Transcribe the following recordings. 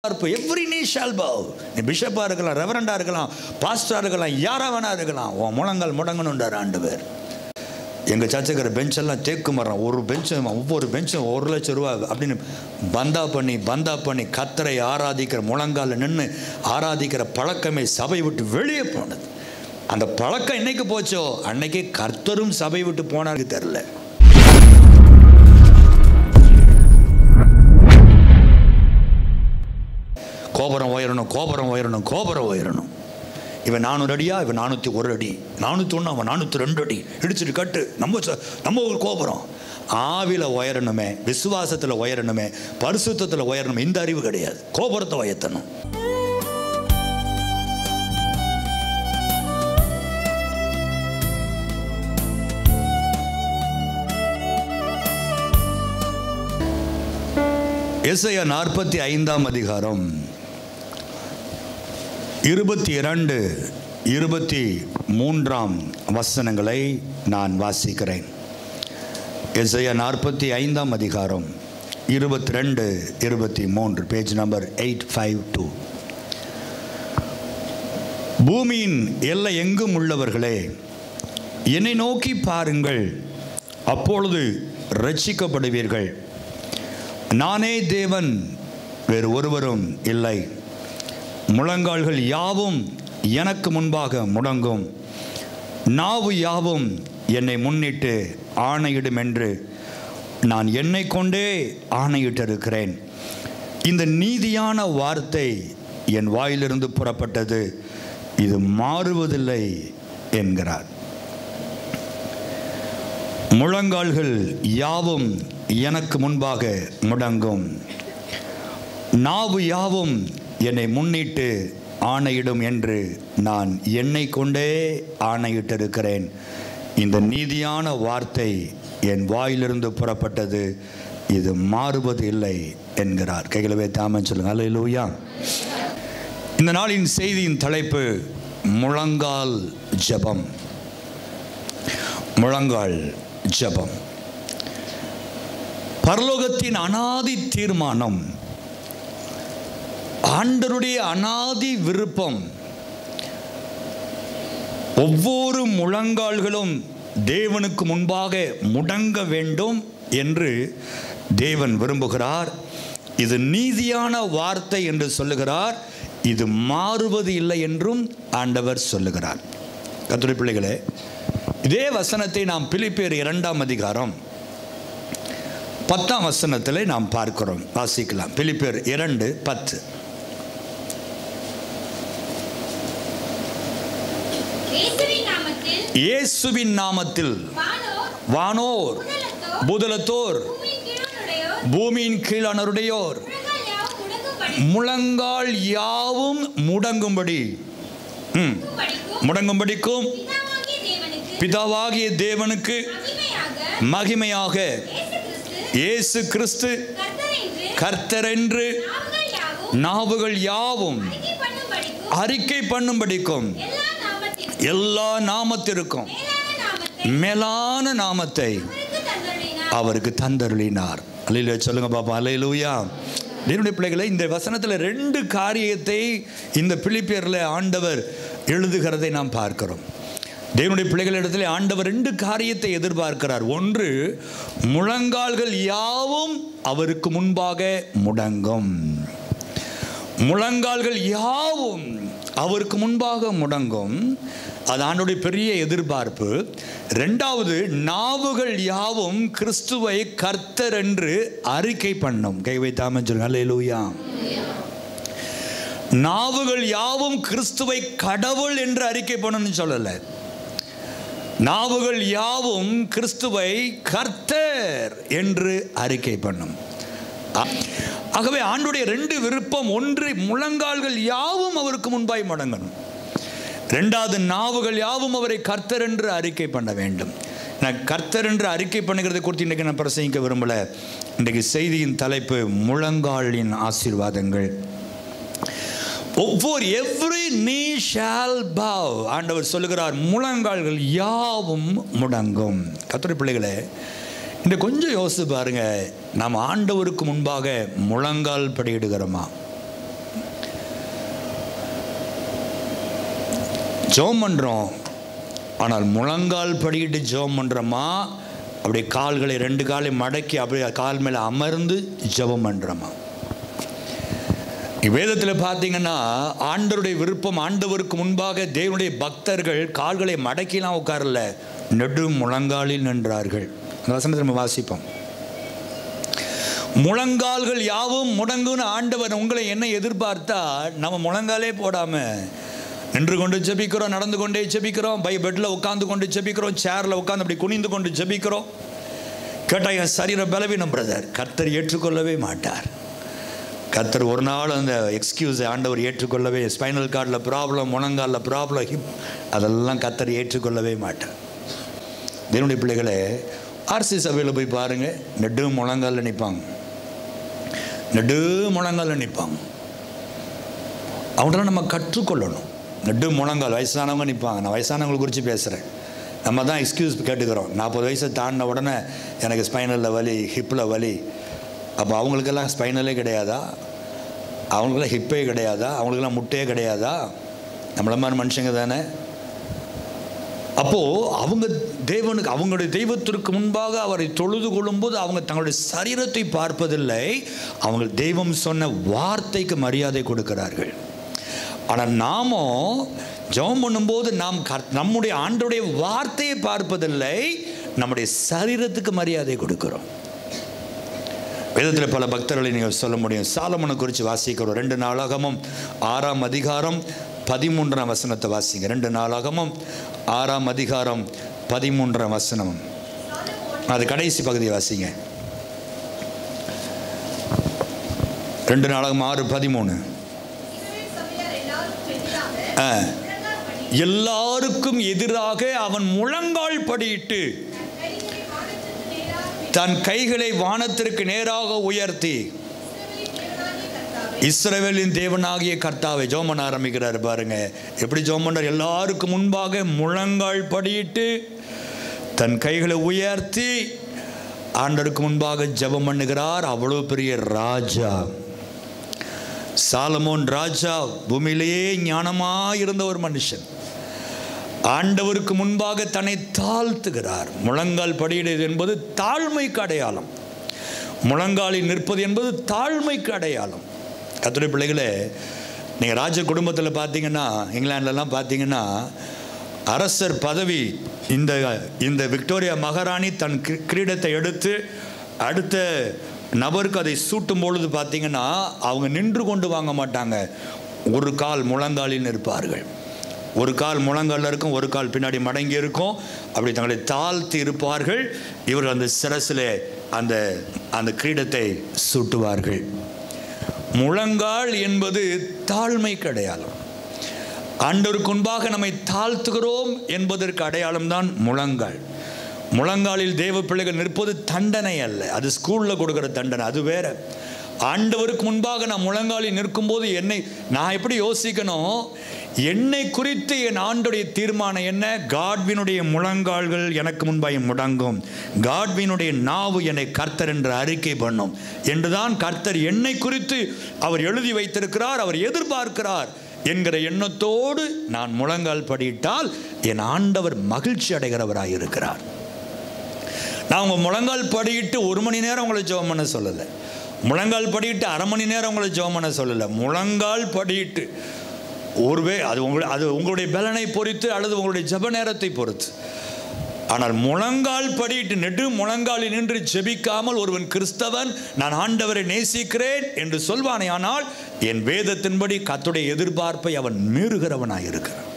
Every நீ shawl bow நீ பிஷப்பாக இருக்கலாம் ரெவரண்டாக இருக்கலாம் பாஸ்டராக இருக்கலாம் யாராக வேணா இருக்கலாம் உன் முழங்கால் முடங்கணுன்றார் ஆண்டவர் எங்கள் சர்ச்சுக்கிற பெஞ்செல்லாம் தேக்கு மரம் ஒரு பெஞ்சும் ஒவ்வொரு பெஞ்சும் ஒரு லட்சம் ரூபா அப்படின்னு பந்தா பண்ணி பந்தா பண்ணி கத்தரை ஆராதிக்கிற முழங்கால நின்று ஆராதிக்கிற பழக்கமே சபை விட்டு வெளியே போனது அந்த பழக்கம் என்னைக்கு போச்சோ அன்னைக்கு கர்த்தரும் சபை விட்டு போனாருக்கு தெரில கோபுரம் உயரணும் கோபுரம் உயரணும் கோபுரம் உயரணும் இவன் நானூறு அடியா இவன் நானூற்றி ஒரு அடி நானூற்றி ஒன்று அவன் நானூற்றி ரெண்டு அடி இடிச்சிட்டு கட்டு நம்ம ச- நம்ம ஒரு கோபுரம் ஆவில உயரணுமே விசுவாசத்தில் உயரணுமே பரிசுத்தத்தில் உயரணுமே இந்த அறிவு கிடையாது கோபுரத்தை உயர்த்தணும் எஸ்ஐயா நாற்பத்தி ஐந்தாம் அதிகாரம் இருபத்தி இரண்டு இருபத்தி மூன்றாம் வசனங்களை நான் வாசிக்கிறேன் எஸ்ஐயா நாற்பத்தி ஐந்தாம் அதிகாரம் இருபத்தி ரெண்டு இருபத்தி மூன்று page number eight five two பூமியின் எல்லை எங்கும் உள்ளவர்களே என்னை நோக்கி பாருங்கள் அப்பொழுது ரட்சிக்கப்படுவீர்கள் நானே தேவன் வேறு ஒருவரும் இல்லை முழங்கால்கள் யாவும் எனக்கு முன்பாக முடங்கும் நாவு யாவும் என்னை முன்னிட்டு ஆணையிடும் என்று நான் என்னை கொண்டே ஆணையிட்டிருக்கிறேன் இந்த நீதியான வார்த்தை என் வாயிலிருந்து புறப்பட்டது இது மாறுவதில்லை என்கிறார் முழங்கால்கள் யாவும் எனக்கு முன்பாக முடங்கும் நாவு யாவும் என்னை முன்னிட்டு ஆணையிடும் என்று நான் என்னை கொண்டே ஆணையிட்டிருக்கிறேன் இந்த நீதியான வார்த்தை என் வாயிலிருந்து புறப்பட்டது இது மாறுவது இல்லை என்கிறார் கைகளவே தாமன் சொல்லுங்க அல்லையா இந்த நாளின் செய்தியின் தலைப்பு முழங்கால் ஜெபம் முழங்கால் ஜெபம் பரலோகத்தின் அனாதி தீர்மானம் ஆண்டருடைய அனாதி விருப்பம் ஒவ்வொரு முழங்கால்களும் தேவனுக்கு முன்பாக முடங்க வேண்டும் என்று தேவன் விரும்புகிறார் இது நீதியான வார்த்தை என்று சொல்லுகிறார் இது மாறுவது இல்லை என்றும் ஆண்டவர் சொல்லுகிறார் கத்துரை பிள்ளைகளே இதே வசனத்தை நாம் பிலிப்பேர் இரண்டாம் அதிகாரம் பத்தாம் வசனத்தில் நாம் பார்க்கிறோம் வாசிக்கலாம் பிலிப்பேர் இரண்டு பத்து இயேசுவின் நாமத்தில் இயேசுவின் நாமத்தில் வானோர் வானோர் பூதலத்தோர் புதலத்தோர் பூமியின் கீழுடையோர் பூமியின் கீழானருடையோர் முழங்கால் யாவும் முடங்கும்படி முழங்கால் யாவும் முடங்கும்படி ம், படிக்கும் முடங்கும்படிக்கும் பிதாவாகிய தேவனுக்கு பிதாவாகிய தேவனுக்கு மகிமையாக மகிமையாக இயேசு கிறிஸ்து இயேசு கிறிஸ்து கர்த்தர் என்று கர்த்தரென்று நாவுகள் யாவும் நாவுகள் யாவும் அறிக்கை பண்ணும்படிக்கும் அறிக்கை பண்ணும்படிக்கும் எல்லா நாமத்திற்கும் எல்லா நாமத்திற்கும் மேலான நாமத்தை மேலான நாமத்தை அவருக்கு அவருக்கு தந்தருளினார் தந்தருளினார் அல்லையில சொல்லுங்க பாப்பா அல்லையிலூயா தேவனுடைய பிள்ளைகளை இந்த வசனத்தில் ரெண்டு காரியத்தை இந்த பிலிப்பியரில் ஆண்டவர் எழுதுகிறதை நாம் பார்க்கிறோம் தேவனுடைய பிள்ளைகளிடத்தில் ஆண்டவர் ரெண்டு காரியத்தை எதிர்பார்க்கிறார் ஒன்று முழங்கால்கள் யாவும் அவருக்கு முன்பாக முடங்கும் முழங்கால்கள் யாவும் அவருக்கு முன்பாக முடங்கும் அது ஆண்டுடைய பெரிய எதிர்பார்ப்பு ரெண்டாவது நாவுகள் யாவும் கிறிஸ்துவை கர்த்தர் என்று அறிக்கை பண்ணும் கை வைத்தாம சொல்லுங்க அல்லேலூயா நாவுகள் யாவும் கிறிஸ்துவை கடவுள் என்று அறிக்கை பண்ணணும்னு சொல்லலை நாவுகள் யாவும் கிறிஸ்துவை கர்த்தர் என்று அறிக்கை பண்ணும் ஆ- ஆகவே ஆண்டுடைய ரெண்டு விருப்பம் ஒன்று முழங்கால்கள் யாவும் அவருக்கு முன்பாய் மடங்கணும் ரெண்டாவது நாவுகள் யாவும் அவரை கர்த்தர் என்று அறிக்கை பண்ண வேண்டும் நான் கர்த்தர் என்று அறிக்கை பண்ணுகிறதை குறித்து இன்றைக்கு நான் பிரசங்கிக்க விரும்பல இன்றைக்கு செய்தியின் தலைப்பு முழங்காலின் ஆசீர்வாதங்கள் ஒவ்வொரு எவ்ரி நீ ஷால் பாவ் ஆண்டவர் சொல்லுகிறார் முழங்கால்கள் யாவும் முடங்கும் கத்துரை பிள்ளைகளே இந்த கொஞ்சம் யோசித்து பாருங்க நாம் ஆண்டவருக்கு முன்பாக முழங்கால் படியிடுகிறோமா ஜெபம் பண்ணுறோம் ஆனால் முழங்கால் படிக்கிட்டு ஜெபம் பண்ணுறோமா அப்படியே கால்களை ரெண்டு காலை மடக்கி அப்படியே கால் மேலே அமர்ந்து ஜெபம் பண்ணுறோமா வேதத்தில் பார்த்தீங்கன்னா ஆண்டவருடைய விருப்பம் ஆண்டவருக்கு முன்பாக தேவனுடைய பக்தர்கள் கால்களை மடக்கிலாம் உட்காரல நெடு முழங்காலில் நின்றார்கள் அந்த வசனத்தை நம்ம வாசிப்போம் முழங்கால்கள் யாவும் முடங்குன்னு ஆண்டவர் உங்களை என்ன எதிர்பார்த்தா நம்ம முழங்காலே போடாம நின்று கொண்டு ஜெபிக்கிறோம் நடந்து கொண்டே ஜெபிக்கிறோம் பை பெட்டில் உட்காந்து கொண்டு ஜெபிக்கிறோம் சேரில் உட்காந்து அப்படி குனிந்து கொண்டு ஜெபிக்கிறோம் கேட்டால் என் சரீர பலவீனம் பிரதர் கர்த்தர் ஏற்றுக்கொள்ளவே மாட்டார் கர்த்தர் ஒரு நாள் அந்த எக்ஸ்கியூஸ் ஆண்டவர் ஏற்றுக்கொள்ளவே ஸ்பைனல் கார்டில் ப்ராப்ளம் முழங்காலில் ப்ராப்ளம் ஹிப் அதெல்லாம் கர்த்தர் ஏற்றுக்கொள்ளவே மாட்டார் தேவனுடைய பிள்ளைகளே ஆர்சி சபையில் போய் பாருங்கள் நெடு முழங்காலில் நிற்பாங்க நெடு முழங்காலில் நிற்பாங்க அவங்களாம் நம்ம கற்றுக்கொள்ளணும் நெடு முழங்கால் வயசானவங்க நிற்பாங்க நான் வயசானவங்களை குறித்து பேசுகிறேன் நம்ம தான் எக்ஸ்கியூஸ் கேட்டுக்கிறோம் நாற்பது வயசை தாண்டின உடனே எனக்கு ஸ்பைனலில் வலி ஹிப்பில் வலி அப்போ அவங்களுக்கெல்லாம் ஸ்பைனலே கிடையாதா அவங்களுக்கெல்லாம் ஹிப்பே கிடையாதா அவங்களுக்கெல்லாம் முட்டையே கிடையாதா நம்மள மாதிரி மனுஷங்க தானே அப்போது அவங்க தேவனுக்கு அவங்களுடைய தெய்வத்திற்கு முன்பாக அவரை தொழுது கொள்ளும்போது அவங்க தங்களுடைய சரீரத்தை பார்ப்பதில்லை அவங்க தெய்வம் சொன்ன வார்த்தைக்கு மரியாதை கொடுக்கிறார்கள் ஆனால் நாமோ ஜெபம் பண்ணும்போது நாம் கர்- நம்முடைய ஆண்டுடைய வார்த்தையை பார்ப்பதில்லை நம்முடைய சரீரத்துக்கு மரியாதை கொடுக்கிறோம் வேதத்தில் பல பக்தர்களை நீங்கள் சொல்ல முடியும் சாலமனை குறித்து வாசிக்கிறோம் ரெண்டு நாளாகமும் ஆறாம் அதிகாரம் பதிமூன்றாம் வசனத்தை வாசிங்க ரெண்டு நாளாகமும் ஆறாம் அதிகாரம் பதிமூன்றாம் வசனம் அது கடைசி பகுதியை வாசிங்க ரெண்டு நாளாகம் ஆறு பதிமூணு இஸ்ரவேல் சபையார் எல்லாருக்கும் எதிராக ஆ. முழங்கால் படி எல்லாருக்கும் எதிராக அவன் முழங்கால் படியிட்டு தன் கைகளை வானத்திற்கு நேராக தன் கைகளை வானத்திற்கு நேராக உயர்த்தி இஸ்ரவேலின் தேவனாகிய இஸ்ரவேலின் தேவனாகிய கர்த்தாவே கர்த்தாவை ஜோமன் ஆரம்பிக்கிறார் பாருங்க எப்படி ஜோமன்றார் எல்லாருக்கும் முன்பாக முழங்கால் படியிட்டு தன் கைகளை உயர்த்தி ஆண்டருக்கு முன்பாக ஜெபம் பண்ணுகிறார் அவ்வளோ பெரிய ராஜா சாலமோன் ராஜா பூமியிலேயே ஞானமாக இருந்த ஒரு மனுஷன் ஆண்டவருக்கு முன்பாக தன்னை தாழ்த்துகிறார் முழங்கால் படியிடுவது என்பது தாழ்மைக்கு அடையாளம் முழங்காலில் நிற்பது என்பது தாழ்மைக்கு அடையாளம் கத்துரை பிள்ளைகளே நீங்கள் ராஜ குடும்பத்தில் பார்த்தீங்கன்னா இங்கிலாந்துலலாம் பார்த்தீங்கன்னா அரசர் பதவி இந்த இந்த விக்டோரியா மகாராணி தன் கி- கிரீடத்தை எடுத்து அடுத்த நபருக்கு அதை சூட்டும் பொழுது பார்த்தீங்கன்னா அவங்க நின்று கொண்டு வாங்க மாட்டாங்க ஒரு கால் முழங்காலில் நிற்பார்கள் ஒரு கால் முழங்காலில் இருக்கும் ஒரு கால் பின்னாடி மடங்கி இருக்கும் அப்படி தங்களை தாழ்த்தி இருப்பார்கள் இவர்கள் அந்த சிரசிலே அந்த அந்த கிரீடத்தை சூட்டுவார்கள் முழங்கால் என்பது தாழ்மைக்கு அடையாளம் ஆண்டவருக்கு முன்பாக நம்மை தாழ்த்துகிறோம் என்பதற்கு அடையாளம்தான் முழங்கால் முழங்காலில் தேவ பிள்ளைகள் நிற்பது தண்டனை அல்ல அது ஸ்கூலில் கொடுக்குற தண்டனை அது வேற ஆண்டவருக்கு முன்பாக நான் முழங்காலில் நிற்கும்போது என்னை நான் எப்படி யோசிக்கணும் என்னை குறித்து என் ஆண்டுடைய தீர்மானம் என்ன காட்வினுடைய முழங்கால்கள் எனக்கு முன்பாய் முடங்கும் காட்வினுடைய நாவு என்னை கர்த்தர் என்று அறிக்கை பண்ணும் என்றுதான் கர்த்தர் என்னை குறித்து அவர் எழுதி வைத்திருக்கிறார் அவர் எதிர்பார்க்கிறார் என்கிற எண்ணத்தோடு நான் முழங்கால் படியிட்டால் என் ஆண்டவர் மகிழ்ச்சி அடைகிறவராய் இருக்கிறார் நான் உங்கள் முழங்கால் படியிட்டு ஒரு மணி நேரம் உங்களை ஜெபம் பண்ண சொல்லலை முழங்கால் படியிட்டு அரை மணி நேரம் உங்களை ஜெபம் பண்ண சொல்லலை முழங்கால் படியிட்டு ஒருவே அது உங்களுடைய அது உங்களுடைய பலனை பொறுத்து அல்லது உங்களுடைய ஜெப நேரத்தை பொறுத்து ஆனால் முழங்கால் படியிட்டு நெடு முழங்காலில் நின்று ஜெபிக்காமல் ஒருவன் கிறிஸ்தவன் நான் ஆண்டவரை நேசிக்கிறேன் என்று சொல்வானே ஆனால் என் வேதத்தின்படி கத்துடைய எதிர்பார்ப்பை அவன் மீறுகிறவனாய் இருக்கிறான்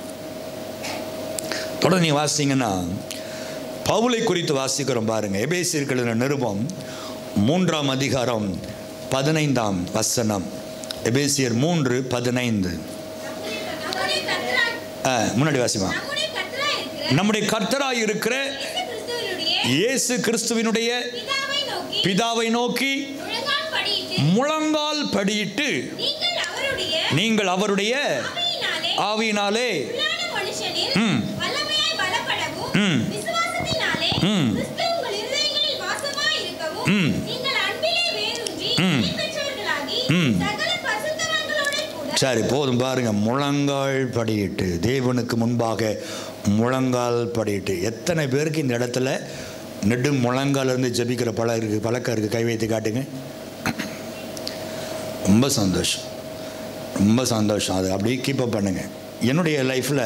தொடர்ந்து நீ வாசிங்கன்னா பவுலை குறித்து வாசிக்கிறோம் பாருங்க எபேசியர்களின் நிருபம் மூன்றாம் அதிகாரம் பதினைந்தாம் வசனம் எபேசியர் மூன்று பதினைந்து நம்முடைய கர்த்தராய் ஆ, முன்னாடி வாசிமா நம்முடைய கர்த்தராய் இருக்கிற நம்முடைய கர்த்தராய் இருக்கிற இயேசு கிறிஸ்துவினுடைய இயேசு கிறிஸ்துவினுடைய பிதாவை நோக்கி பிதாவை நோக்கி முழங்கால் படியிட்டு முழங்கால் படியிட்டு நீங்கள் அவருடைய நீங்கள் அவருடைய ஆவியினாலே ஆவியினாலே உள்ளான மனுஷனில் ம். வல்லமையாய் பலப்படவும் ம். விசுவாசத்தினாலே ம். கிறிஸ்து உங்கள் இருதயங்களில் வாசமாய் இருக்கவும் ம். நீங்கள் அன்பிலே வேரூன்றி ம். பெற்றவர்களாகி ம். சகல பரிசுத்தவான்களோடே கூட சரி போதும் பாருங்க முழங்கால் படியிட்டு தேவனுக்கு முன்பாக முழங்கால் படியிட்டு எத்தனை பேருக்கு இந்த இடத்துல நெடு முழங்கால் இருந்து ஜெபிக்கிற பழம் இருக்குது பழக்கம் இருக்குது கை வைத்து காட்டுங்க ரொம்ப சந்தோஷம் ரொம்ப சந்தோஷம் அது அப்படியே கீப்பப் பண்ணுங்க என்னுடைய லைஃப்பில்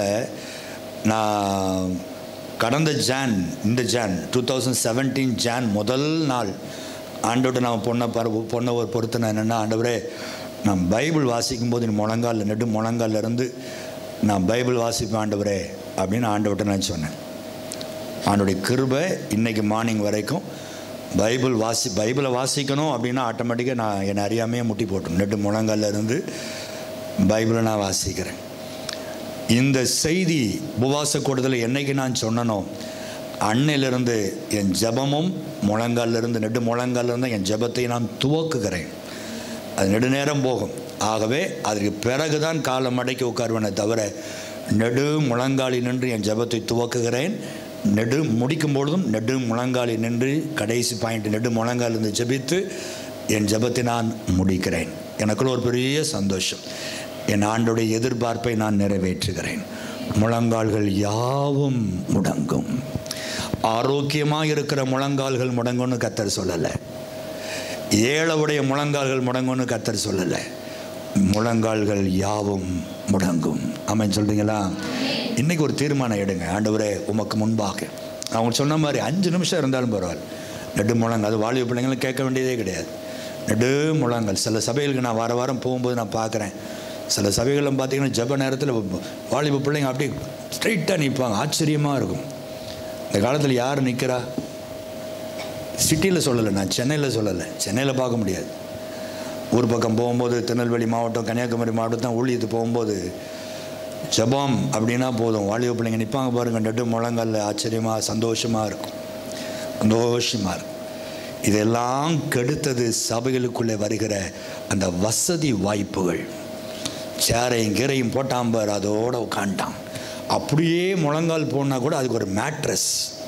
நான் கடந்த ஜான் இந்த Jan two thousand seventeen Jan முதல் நாள் ஆண்டோட நான் பொண்ணை பர பொண்ணை ஒரு பொறுத்தின என்னென்னா ஆண்டவரே நான் பைபிள் வாசிக்கும் போது நீ முழங்கால் நெடு முழங்கால்ல இருந்து நான் பைபிள் வாசிப்பேன் ஆண்டவரே அப்படின்னு ஆண்டவர்கிட்ட நான் சொன்னேன் ஆண்டோடைய கிருபை இன்னைக்கு மார்னிங் வரைக்கும் பைபிள் வாசி பைபிளை வாசிக்கணும் அப்படின்னா ஆட்டோமேட்டிக்காக நான் என்னை அறியாமையே முட்டி போட்டேன் நெட்டு முழங்கால்ல இருந்து பைபிளை நான் வாசிக்கிறேன் இந்த செய்தி உபவாச கூட்டத்தில் என்னைக்கு நான் சொன்னனோ அன்னையிலிருந்து என் ஜெபமும் முழங்கால்ல இருந்து நெடு முழங்கால்ல இருந்து என் ஜெபத்தை நான் துவக்குகிறேன் அது நெடுநேரம் போகும் ஆகவே அதற்கு பிறகுதான் காலம் அடக்கி உட்காருவேனே தவிர நெடு முழங்காலில் நின்று என் ஜெபத்தை துவக்குகிறேன் நெடு முடிக்கும் பொழுதும் நெடு முழங்காலில் நின்று கடைசி பாயிண்ட் நெடு முழங்கால் இருந்து ஜெபித்து என் ஜெபத்தை நான் முடிக்கிறேன் எனக்குள்ள ஒரு பெரிய சந்தோஷம் என் ஆண்டுடைய எதிர்பார்ப்பை நான் நிறைவேற்றுகிறேன் முழங்கால்கள் யாவும் முடங்கும் ஆரோக்கியமாக இருக்கிற முழங்கால்கள் முடங்கும்னு கத்தர் சொல்லலை ஏழவுடைய முழங்கால்கள் முடங்கும்னு கத்தர் சொல்லலை முழங்கால்கள் யாவும் முடங்கும் ஆமாம் சொல்றீங்களா இன்னைக்கு ஒரு தீர்மானம் எடுங்க ஆண்டவரே உமக்கு முன்பாக அவங்க சொன்ன மாதிரி அஞ்சு நிமிஷம் இருந்தாலும் பரவாயில்ல நெடு முழங்கால் அது வாலிப பிள்ளைங்களும் கேட்க வேண்டியதே கிடையாது நெடு முழங்கால் சில சபைகளுக்கு நான் வார வாரம் போகும்போது நான் பார்க்குறேன் சில சபைகளில் பார்த்தீங்கன்னா ஜெப நேரத்தில் வாலிப பிள்ளைங்க அப்படியே ஸ்ட்ரைட்டாக நிற்பாங்க ஆச்சரியமாக இருக்கும் இந்த காலத்தில் யார் நிற்கிறா சிட்டியில் சொல்லலை நான் சென்னையில் சொல்லலை சென்னையில் பார்க்க முடியாது ஊர் பக்கம் போகும்போது திருநெல்வேலி மாவட்டம் கன்னியாகுமரி மாவட்டம் ஊழியத்து போகும்போது ஜெபம் அப்படின்னா போதும் வாலிப பிள்ளைங்க நிற்பாங்க பாருங்க நெடு முழங்கல்ல ஆச்சரியமாக சந்தோஷமாக இருக்கும் சந்தோஷமாக இருக்கும் இதெல்லாம் கெடுத்தது சபைகளுக்குள்ளே வருகிற அந்த வசதி வாய்ப்புகள் சேரையும் கீரையும் போட்டாம்பார் அதோட உட்காண்டான் அப்படியே முழங்கால் போனால் கூட அதுக்கு ஒரு மேட்ரஸ்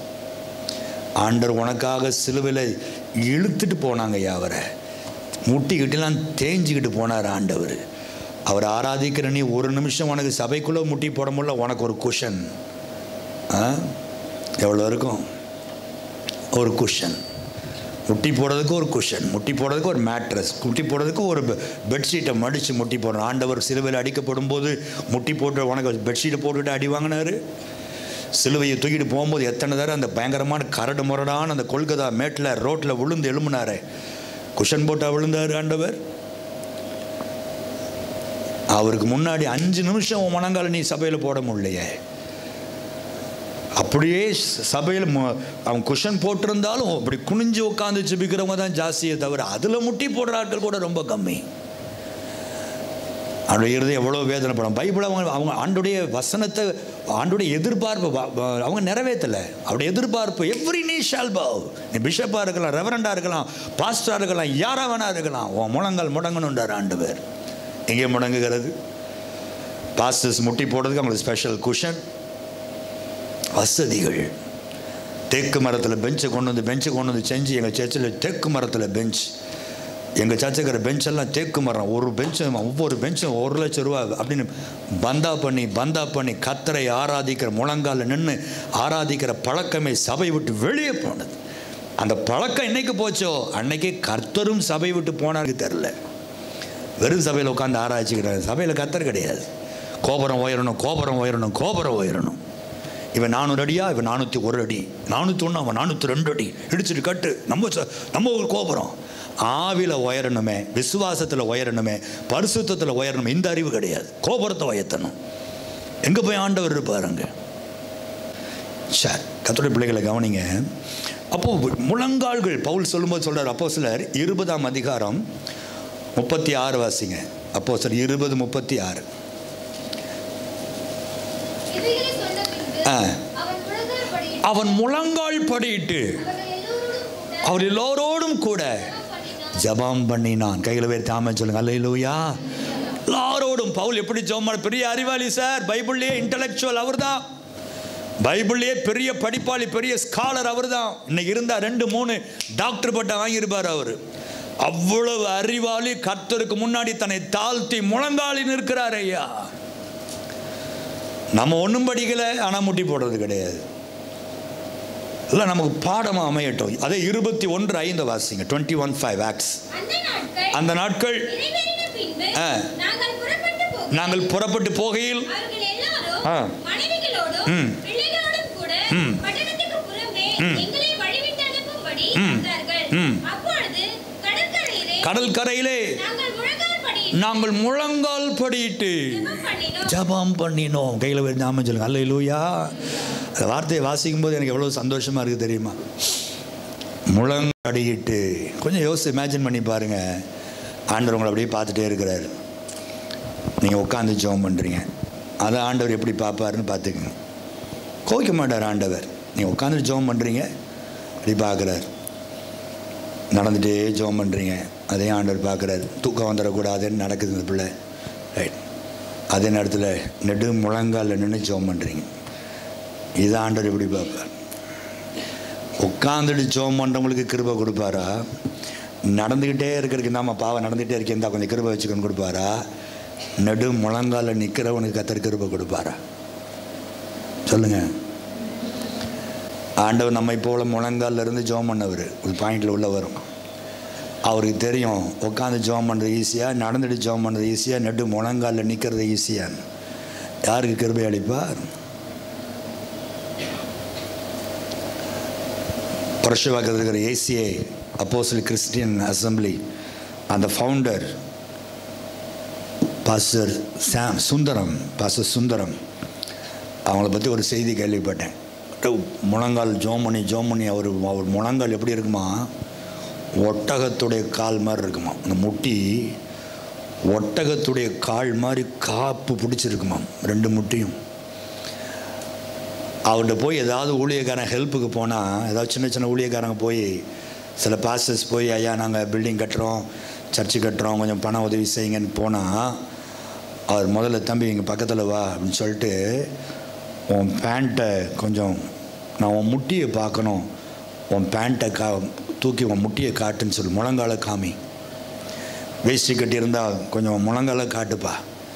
ஆண்டர் உனக்காக சிலுவையில் இழுத்துட்டு போனாங்க ஐயா அவரை முட்டிக்கிட்டுலாம் தேஞ்சிக்கிட்டு போனார் ஆண்டவர் அவர் ஆராதிக்கிற நீ ஒரு நிமிஷம் உனக்கு சபைக்குள்ளே முட்டி போட முடியல உனக்கு ஒரு குஷன் ஆ எவ்வளோ இருக்கும் ஒரு குஷன் முட்டி போடுறதுக்கு ஒரு குஷன் முட்டி போடுறதுக்கு ஒரு மேட்ரஸ் முட்டி போடுறதுக்கு ஒரு பெ- பெட்ஷீட்டை மடித்து முட்டி போடணும் ஆண்டவர் சிலுவையில் அடிக்கப்படும் போது முட்டி போட்டு உனக்கு பெட்ஷீட்டை போட்டுட்டு அடி வாங்கினாரு சிலுவையை தூக்கிட்டு போகும்போது எத்தனை தடவை அந்த பயங்கரமான கரடு முரடான அந்த கொல்கதா மேட்டில் ரோட்டில் விழுந்து எழும்புனாரே குஷன் போட்டா விழுந்தாரு ஆண்டவர் அவருக்கு முன்னாடி அஞ்சு நிமிஷம் உன் முழங்கால நீ சபையில் போட முடியலையே அப்படியே சபையில் அவன் குஷன் போட்டிருந்தாலும் அப்படி குனிஞ்சு உட்காந்து ஜெபிக்கிறவங்க தான் ஜாஸ்தியே தவிர அதில் முட்டி போடுற ஆட்கள் கூட ரொம்ப கம்மி அவனுடைய இருதயம் எவ்வளோ வேதனைப்படும் பைபிள் அவங்க அவங்க ஆண்டுடைய வசனத்தை ஆண்டுடைய எதிர்பார்ப்பு வ- வ- அவங்க நிறைவேற்றலை அவருடைய எதிர்பார்ப்பு எவ்ரி நீ ஷால் பவ் நீ பிஷப்பாக இருக்கலாம் ரெவரண்டாக இருக்கலாம் பாஸ்டராக இருக்கலாம் யாராக வேணா இருக்கலாம் உன் முழங்கால் முடங்கணுன்றார் ஆண்டவர் எங்கே முடங்குகிறது பாஸ்டர்ஸ் முட்டி போடுறதுக்கு அவங்களுக்கு ஸ்பெஷல் குஷன் வசதிகள் தேக்கு மரத்தில் பெஞ்சை கொண்டு வந்து பெஞ்சை கொண்டு வந்து செஞ்சு எங்கள் சர்ச்சில் தேக்கு மரத்தில் பெஞ்ச் எங்கள் சர்ச்சுக்கிற பெஞ்செல்லாம் தேக்கு மரம் ஒரு பெஞ்சும் ஒவ்வொரு பெஞ்சும் ஒரு லட்சம் ரூபா அப்படின்னு பந்தா பண்ணி பந்தா பண்ணி கத்தரை ஆராதிக்கிற முழங்கால நின்று ஆராதிக்கிற பழக்கமே சபை விட்டு வெளியே போனது அந்த பழக்கம் என்னைக்கு போச்சோ அன்னைக்கு கர்த்தரும் சபை விட்டு போனாருக்கு தெரில வெறும் சபையில் உட்காந்து ஆராய்ச்சிக்கிறாங்க சபையில் கத்தர் கிடையாது கோபுரம் உயரணும் கோபுரம் உயரணும் கோபுரம் உயரணும் இவன் நானூறு அடியா இவன் நானூற்றி ஒரு அடி நானூற்றி ஒன்று அவன் நானூற்றி ரெண்டு அடி இடிச்சிட்டு கட்டு நம்ம ச- நம்ம ஒரு கோபுரம் ஆவில உயரணுமே விசுவாசத்தில் உயரணுமே பரிசுத்தத்தில் உயரணுமே இந்த அறிவு கிடையாது கோபுரத்தை உயர்த்தணும் எங்கே போய் ஆண்டவர் இருப்பாருங்க சார் கத்தோடைய பிள்ளைகளை கவனிங்க அப்போ முழங்கால்கள் பவுல் சொல்லும்போது சொல்றார் அப்போ சிலர் இருபதாம் அதிகாரம் முப்பத்தி ஆறு வாசிங்க அப்போ சார் இருபது முப்பத்தி ஆறு இவைகளை சொன்ன பின்பு ஆ. அவன் முழங்கால் படியிட்டு அவன் முழங்கால் படியிட்டு அவர்கள் எல்லோரோடும் கூட அவர் எல்லோரோடும் கூட பண்ணினான். ஜெபம் பண்ணினான் கையில் பேர் தாம சொல்லுங்க அல்லையிலூயா எல்லாரோடும் பவுல் எப்படி ஜெபம் பண்ண பெரிய அறிவாளி சார் பைபிள்லேயே இன்டலெக்சுவல் அவர்தான் பைபிள்லேயே பெரிய படிப்பாளி பெரிய ஸ்காலர் அவர்தான் இன்னைக்கு இருந்தா ரெண்டு மூணு டாக்டர் பட்டம் வாங்கியிருப்பார் அவர் அவ்வளவு அறிவாளி கர்த்தருக்கு முன்னாடி தன்னை தாழ்த்தி முழங்காலி நிற்கிறார் ஐயா நம்ம ஒன்றும் படிக்கல ஆனால் முட்டி போடுறது கிடையாது இல்லை நமக்கு பாடமாக அமையட்டும் அதே இருபத்தி ஒன்று ஐந்து வாசிங்க டுவெண்ட்டி ஒன் ஃபைவ் ஆக்ஸ் அந்த நாட்கள் அந்த நாட்கள் நிறைவேறின பின்பு ஆ. நாங்கள் புறப்பட்டு போக நாங்கள் புறப்பட்டு போகையில் அவர்கள் எல்லாரும் ஆ. மனைவிகளோடும் ம். பிள்ளைகளோடும் கூட ம். பட்டணத்துக்கு புறம்பே ம். எங்களை வழிவிட்டு அனுப்பும்படி ம். வந்தார்கள் ம். அப்பொழுது கடற்கரையிலே கடற்கரையிலே நாங்கள் முழங்கால் படியிட்டு நாங்கள் முழங்கால் படியிட்டு ஜெபம் பண்ணினோம் ஜபம் பண்ணினோம் கையில் வச்சு நாம சொல்லுங்க அல்ல லூயா அந்த வார்த்தையை வாசிக்கும் போது எனக்கு எவ்வளோ சந்தோஷமா இருக்குது தெரியுமா முழங்கடியிட்டு கொஞ்சம் யோசிச்சு இமேஜின் பண்ணி பாருங்க ஆண்டவர் உங்களை அப்படியே பார்த்துட்டே இருக்கிறாரு நீங்கள் உட்காந்து ஜெபம் பண்ணுறீங்க அதை ஆண்டவர் எப்படி பார்ப்பாருன்னு பார்த்துக்கங்க கோவிக்க மாட்டார் ஆண்டவர் நீங்கள் உட்காந்து ஜெபம் பண்ணுறீங்க அப்படி பார்க்குறாரு நடந்துகிட்டே ஜெபம் பண்ணுறீங்க அதே ஆண்டவர் பார்க்குறாரு தூக்கம் வந்துடக்கூடாதுன்னு நடக்குது இந்த பிள்ளை ரைட் அதே நேரத்தில் நெடு முழங்காலில் நின்று ஜெபம் பண்ணுறீங்க இது ஆண்டவர் எப்படி பார்ப்பார் உட்காந்துட்டு ஜெபம் பண்ணுறவங்களுக்கு கிருபை கொடுப்பாரா நடந்துக்கிட்டே இருக்கிறதுக்கு நாம பாவம் நடந்துகிட்டே இருக்கேன் இருந்தால் கொஞ்சம் கிருபை வச்சுக்கன்னு கொடுப்பாரா நெடு முழங்காலில் நிற்கிறவனுக்கு கத்தர் கிருபை கொடுப்பாரா சொல்லுங்கள் ஆண்டவர் நம்மை போல முழங்கால்ல இருந்து ஜெபம் பண்ணவர் ஒரு பாயிண்டில் உள்ள வரும் அவருக்கு தெரியும் உட்காந்து ஜெபம் பண்ணுறது ஈஸியாக நடந்துட்டு ஜெபம் பண்ணுறது ஈஸியாக நெடு முழங்காலில் நிற்கிறது ஈஸியான்னு யாருக்கு கிருபை அளிப்பார் புரஷவாக்கத்தில் இருக்கிற ஏசிஏ அப்போசல் கிறிஸ்டியன் அசம்பிளி அந்த founder pastor Sam Sundaram pastor Sundaram அவங்கள பற்றி ஒரு செய்தி கேள்விப்பட்டேன் அப்படியே முழங்கால் ஜோமணி ஜோமணி அவர் அவர் முழங்கால் எப்படி இருக்குமா ஒட்டகத்துடைய கால் மாதிரி இருக்குமா அந்த முட்டி ஒட்டகத்துடைய கால் மாதிரி காப்பு பிடிச்சிருக்குமா ரெண்டு முட்டியும் அவர்கிட்ட போய் ஏதாவது ஊழியக்காரன் ஹெல்ப்புக்கு போனால் ஏதாவது சின்ன சின்ன ஊழியக்காரங்க போய் சில பாஸ்டர்ஸ் போய் ஐயா நாங்கள் பில்டிங் கட்டுறோம் சர்ச்சு கட்டுறோம் கொஞ்சம் பண உதவி செய்யுங்கன்னு போனால் அவர் முதல்ல தம்பி இங்கே பக்கத்தில் வா அப்படின்னு சொல்லிட்டு உன் பேண்ட்டை கொஞ்சம் நான் உன் முட்டியை பார்க்கணும் உன் பேண்ட்டை கா தூக்கி உன் முட்டியை காட்டுன்னு சொல்லி முழங்கால காமி வேஷ்டி கட்டியிருந்தா கொஞ்சம் முழங்கால காட்டுப்பா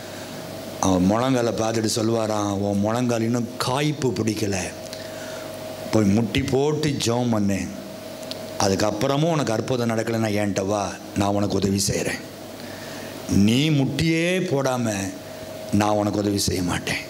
அவன் முழங்கால பார்த்துட்டு சொல்லுவாராம் உன் முழங்கால் இன்னும் காய்ப்பு பிடிக்கல போய் முட்டி போட்டு ஜெபம் பண்ணேன் அதுக்கப்புறமும் உனக்கு அற்புதம் நடக்கலைன்னா ஏன்ட்ட வா நான் உனக்கு உதவி செய்கிறேன் நீ முட்டியே போடாமல் நான் உனக்கு உதவி செய்ய மாட்டேன்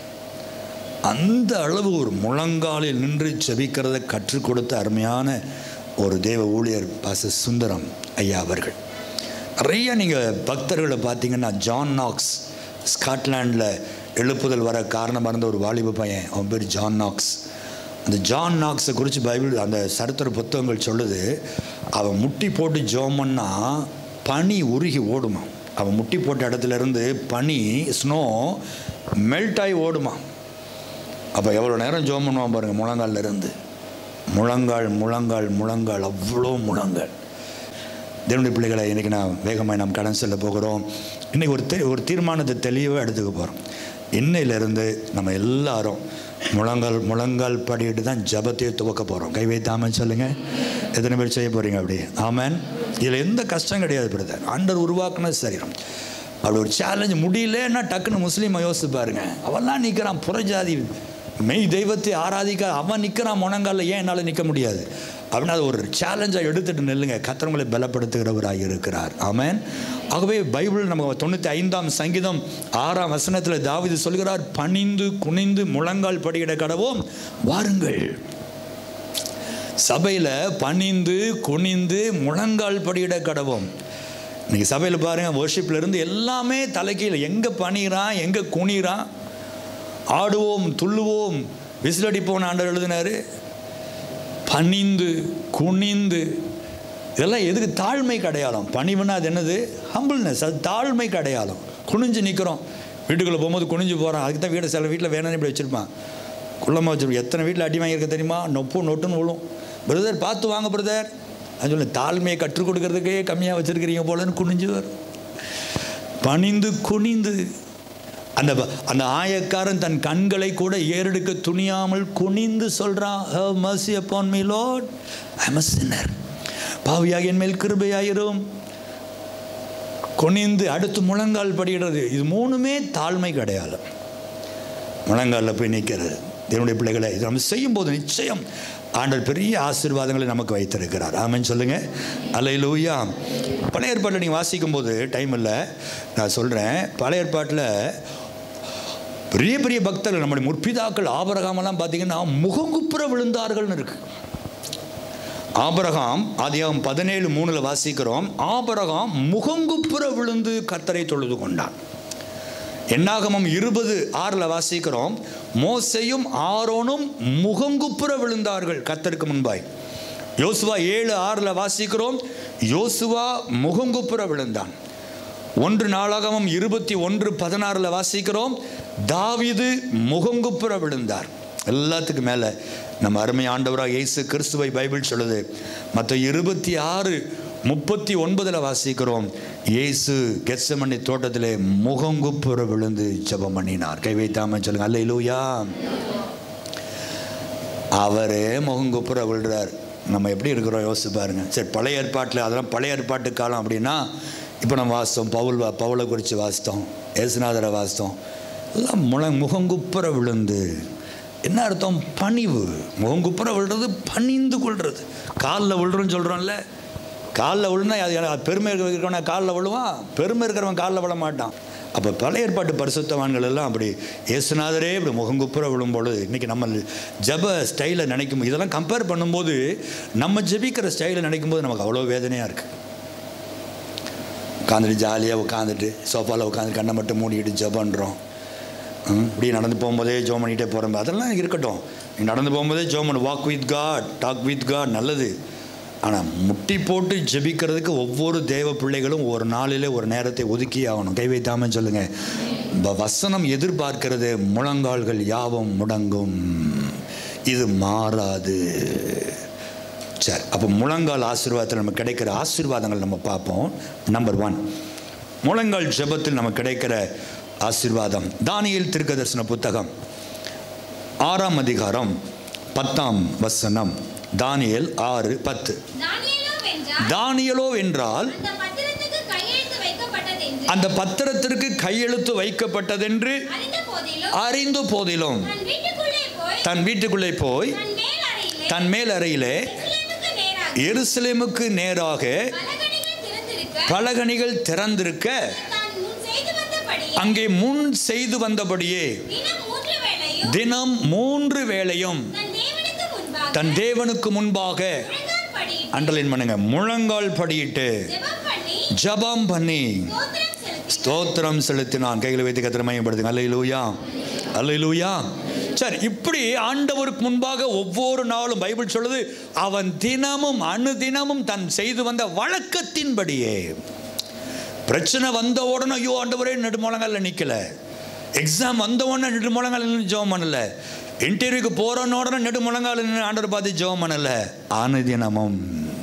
அந்த அளவு ஒரு முழங்காலில் நின்று செபிக்கிறத கற்றுக் கொடுத்த அருமையான ஒரு தேவ ஊழியர் பாச சுந்தரம் ஐயா அவர்கள் நிறைய நீங்கள் பக்தர்களை பார்த்தீங்கன்னா ஜான் நாக்ஸ் ஸ்காட்லாண்டில் எழுப்புதல் வர காரணமாக இருந்த ஒரு வாலிப பையன் அவன் பேர் ஜான் நாக்ஸ் அந்த ஜான் நாக்ஸை குறித்து பைபிள் அந்த சரித்திர புத்தகங்கள் சொல்லுது அவன் முட்டி போட்டு ஜோமன்னா பனி உருகி ஓடுமா அவன் முட்டி போட்ட இடத்துல இருந்து பனி ஸ்னோ மெல்ட் ஆகி ஓடுமா அப்போ எவ்வளோ நேரம் ஜோம் பண்ணுவான் பாருங்கள் முழங்கால்ல இருந்து முழங்கால் முழங்கால் முழங்கால் அவ்வளோ முழங்கால் தேவனுடைய பிள்ளைகளை இன்றைக்கி நான் வேகமாக நாம் கடன் செல்ல போகிறோம் இன்றைக்கி ஒரு தெ- ஒரு தீர்மானத்தை தெளிவாக எடுத்துக்க போகிறோம் இன்னையிலிருந்து நம்ம எல்லாரும் முழங்கால் முழங்கால் படிட்டு தான் ஜபத்தையே துவக்க போகிறோம் கை வைத்தாமன்னு சொல்லுங்கள் எத்தனை பேர் செய்ய போகிறீங்க அப்படி ஆமேன் இதில் எந்த கஷ்டம் கிடையாது பிரதர் ஆண்டர் உருவாக்குன சரீரம் அப்படி ஒரு சேலஞ்ச் முடியலன்னா டக்குன்னு முஸ்லீமை யோசிச்சு பாருங்க அவன்லாம் நிற்கிறான் புறஜாதி மெய் தெய்வத்தை ஆராதிக்க அவன் நிற்கிறான் முழங்கால ஏன் என்னால் நிற்க முடியாது அப்படின்னு அது ஒரு சேலஞ்சாக எடுத்துட்டு நில்லுங்க கத்திரங்களை பலப்படுத்துகிறவராக இருக்கிறார் ஆமென் ஆகவே பைபிள் நம்ம தொண்ணூற்றி ஐந்தாம் சங்கீதம் ஆறாம் வசனத்தில் தாவீது சொல்கிறார் பணிந்து குனிந்து முழங்கால் படியிட கடவோம் வாருங்கள் சபையில் பணிந்து குனிந்து முழங்கால் படியிட கடவோம் இன்னைக்கு சபையில் பாருங்கள் worshipல இருந்து எல்லாமே தலைக்கீழ எங்கே பணிகிறான் எங்கே குனிறான் ஆடுவோம் துள்ளுவோம் விசிலடிப்போம் ஆண்டவர் எழுதினாரு பணிந்து குனிந்து இதெல்லாம் எதுக்கு தாழ்மை அடையாளம் பணிவுன்னா அது என்னது ஹம்பிள்னஸ் அது தாழ்மை அடையாளம் குனிஞ்சு நிற்கிறோம் வீட்டுக்குள்ளே போகும்போது குனிஞ்சு போகிறான் அதுக்கு தான் வீடு சில வீட்டில் வேணும்னு இப்படி வச்சுருப்பான் குள்ளமாக வச்சிருப்போம் எத்தனை வீட்டில் அடி வாங்கியிருக்க தெரியுமா நொப்பு நொட்டுன்னு விழும் பிரதர் பார்த்து வாங்க பிரதர் அது சொல்லு தாழ்மையை கற்றுக் கொடுக்கறதுக்கே கம்மியாக வச்சுருக்கிறீங்க போலன்னு குனிஞ்சு வரும் பணிந்து குனிந்து அந்த அந்த ஆயக்காரன் தன் கண்களை கூட ஏறெடுக்க துணியாமல் குனிந்து சொல்றான் "Have mercy upon me lord i am a sinner பாவியாக என் மேல் கிருபையாயிரும் குனிந்து அடுத்து முழங்கால் படிக்கிறது இது மூணுமே தாழ்மை கிடையாது முழங்காலில் போய் நிற்கிறது என்னுடைய பிள்ளைகளை இது நம்ம செய்யும்போது நிச்சயம் ஆண்டவர் பெரிய ஆசீர்வாதங்களை நமக்கு வைத்திருக்கிறார் ஆமென் சொல்லுங்க அல்லையிலூயா பழைய ஏற்பாட்டில் நீங்கள் வாசிக்கும் போது டைம் இல்லை நான் சொல்கிறேன் பழைய ஏற்பாட்டில் பெரிய பெரிய பக்தர்கள் நம்முடைய முற்பிதாக்கள் ஆபரகாமெல்லாம் பார்த்தீங்கன்னா முகங்குப்புற விழுந்தார்கள்னு இருக்கு ஆபரகாம் அதிகம் பதினேழு மூணில் வாசிக்கிறோம் ஆபரகாம் முகங்குப்புற விழுந்து கர்த்தரை தொழுது கொண்டான் என்னாகமம் இருபது ஆறில் வாசிக்கிறோம் மோசையும் ஆரோனும் முகங்குப்புற விழுந்தார்கள் கர்த்தருக்கு முன்பாய் யோசுவா ஏழு ஆறில் வாசிக்கிறோம் யோசுவா முகங்குப்புற விழுந்தான் ஒன்று நாளாகமம் இருபத்தி ஒன்று பதினாறில் வாசிக்கிறோம் தாவீது முகங்குப்புற விழுந்தார் எல்லாத்துக்கும் மேலே நம்ம அருமை ஆண்டவராக இயேசு கிறிஸ்துவை பைபிள் சொல்லுது மற்ற இருபத்தி ஆறு முப்பத்தி ஒன்பதில் வாசிக்கிறோம் இயேசு கெத்சமணி தோட்டத்திலே முகங்குப்புற விழுந்து ஜெபம் பண்ணினார் கை வைத்தாம சொல்லுங்க அல்ல இல்லையா அவரே முகங்குப்புற விழுறார் நம்ம எப்படி இருக்கிறோம் யோசிச்சு பாருங்க சரி பழைய ஏற்பாட்டில் அதெல்லாம் பழைய ஏற்பாட்டு காலம் அப்படின்னா இப்போ நம்ம வாசித்தோம் பவுல் வா- பவுலை குறித்து வாசித்தோம் ஏசுநாதரை வாசித்தோம் எல்லாம் முழ முகங்குப்புற விழுந்து என்ன அர்த்தம் பணிவு முகங்குப்புற விழுறது பணிந்து கொள்வது காலில் விழுறோன்னு சொல்கிறோம்ல காலில் விழுனா அது அது பெருமை இருக்கிறவன காலில் விழுவான் பெருமை இருக்கிறவன் காலில் விழ மாட்டான் அப்போ பழைய ஏற்பாட்டு பரிசுத்தவான்கள் எல்லாம் அப்படி இயேசுநாதரே இப்படி முகங்குப்புற விழும்பொழுது இன்றைக்கி நம்ம ஜப ஸ்டைலை நினைக்கும் போது இதெல்லாம் கம்பேர் பண்ணும்போது நம்ம ஜெபிக்கிற ஸ்டைலை நினைக்கும் போது நமக்கு அவ்வளோ வேதனையாக இருக்குது உட்காந்துட்டு ஜாலியாக உட்காந்துட்டு சோஃபாவில் உட்காந்து கண்ணை மட்டும் மூடிட்டு ஜெபன்றோம் ம், இப்படி நடந்து போகும்போதே ஜோம் பண்ணிகிட்டே போகிறோம் அதெல்லாம் இருக்கட்டும் நீ நடந்து போகும்போதே ஜோம் பண்ணு walk with God talk with God நல்லது ஆனால் முட்டி போட்டு ஜெபிக்கிறதுக்கு ஒவ்வொரு தேவ பிள்ளைகளும் ஒரு நாளிலே ஒரு நேரத்தை ஒதுக்கி ஆகணும் கை வைத்தாமல் சொல்லுங்கள் வ- வசனம் எதிர்பார்க்கிறது முழங்கால்கள் யாவும் முடங்கும் இது மாறாது சரி அப்போ முழங்கால் ஆசீர்வாதத்தில் நமக்கு கிடைக்கிற ஆசீர்வாதங்கள் நம்ம பார்ப்போம் நம்பர் ஒன் முழங்கால் ஜெபத்தில் நமக்கு கிடைக்கிற ஆசீர்வாதம் தானியேல் தீர்க்கதரிசன புத்தகம் ஆறாம் அதிகாரம் பத்தாம் வசனம் தானியேல் ஆறு பத்து தானியேலோ வென்றால் தானியலோ என்றால் அந்த பத்திரத்துக்கு கையெழுத்து வைக்கப்பட்டதென்று அந்த பத்திரத்திற்கு கையெழுத்து வைக்கப்பட்டதென்று அறிந்த போதிலும் அறிந்த போதிலும் தன் வீட்டுக்குள்ளே போய் தன் வீட்டுக்குள்ளே போய் தன் மேல் அறையிலே தன் மேல் அறையிலே எருசலேமுக்கு நேராக எருசலேமுக்கு நேராக பலகணிகள் திறந்திருக்க பலகணிகள் திறந்திருக்க தான் முன் செய்து வந்தபடியே அங்கே முன் செய்து வந்தபடியே தினம் மூன்று வேளையும் தினம் மூன்று வேளையும் தன் தேவனுக்கு முன்பாக தன் தேவனுக்கு முன்பாக முழங்கால் படியிட்டு அண்டலின் பண்ணுங்க முழங்கால் படியிட்டு ஜெபம் பண்ணி ஜபம் பண்ணி ஸ்தோத்திரம் செலுத்தி ஸ்தோத்திரம் செலுத்தினான் கைகளை வைத்து கத்திர மையப்படுத்துங்க அல்லையிலூயா அல்லையிலூயா சரி இப்படி ஆண்டவருக்கு முன்பாக ஒவ்வொரு நாளும் பைபிள் சொல்லுது அவன் தினமும் அனுதினமும் தன் செய்து வந்த வழக்கத்தின்படியே பிரச்சனை வந்த உடனே ஐயோ ஆண்டவரே நெடுமுழங்கால நிற்கல எக்ஸாம் வந்த உடனே நெடுமுழங்கால நின்று ஜெபம் பண்ணல இன்டர்வியூக்கு போறோன்னு உடனே நெடுமுழங்கால நின்று ஆண்டவர் பார்த்து ஜெபம் பண்ணல அனுதினமும்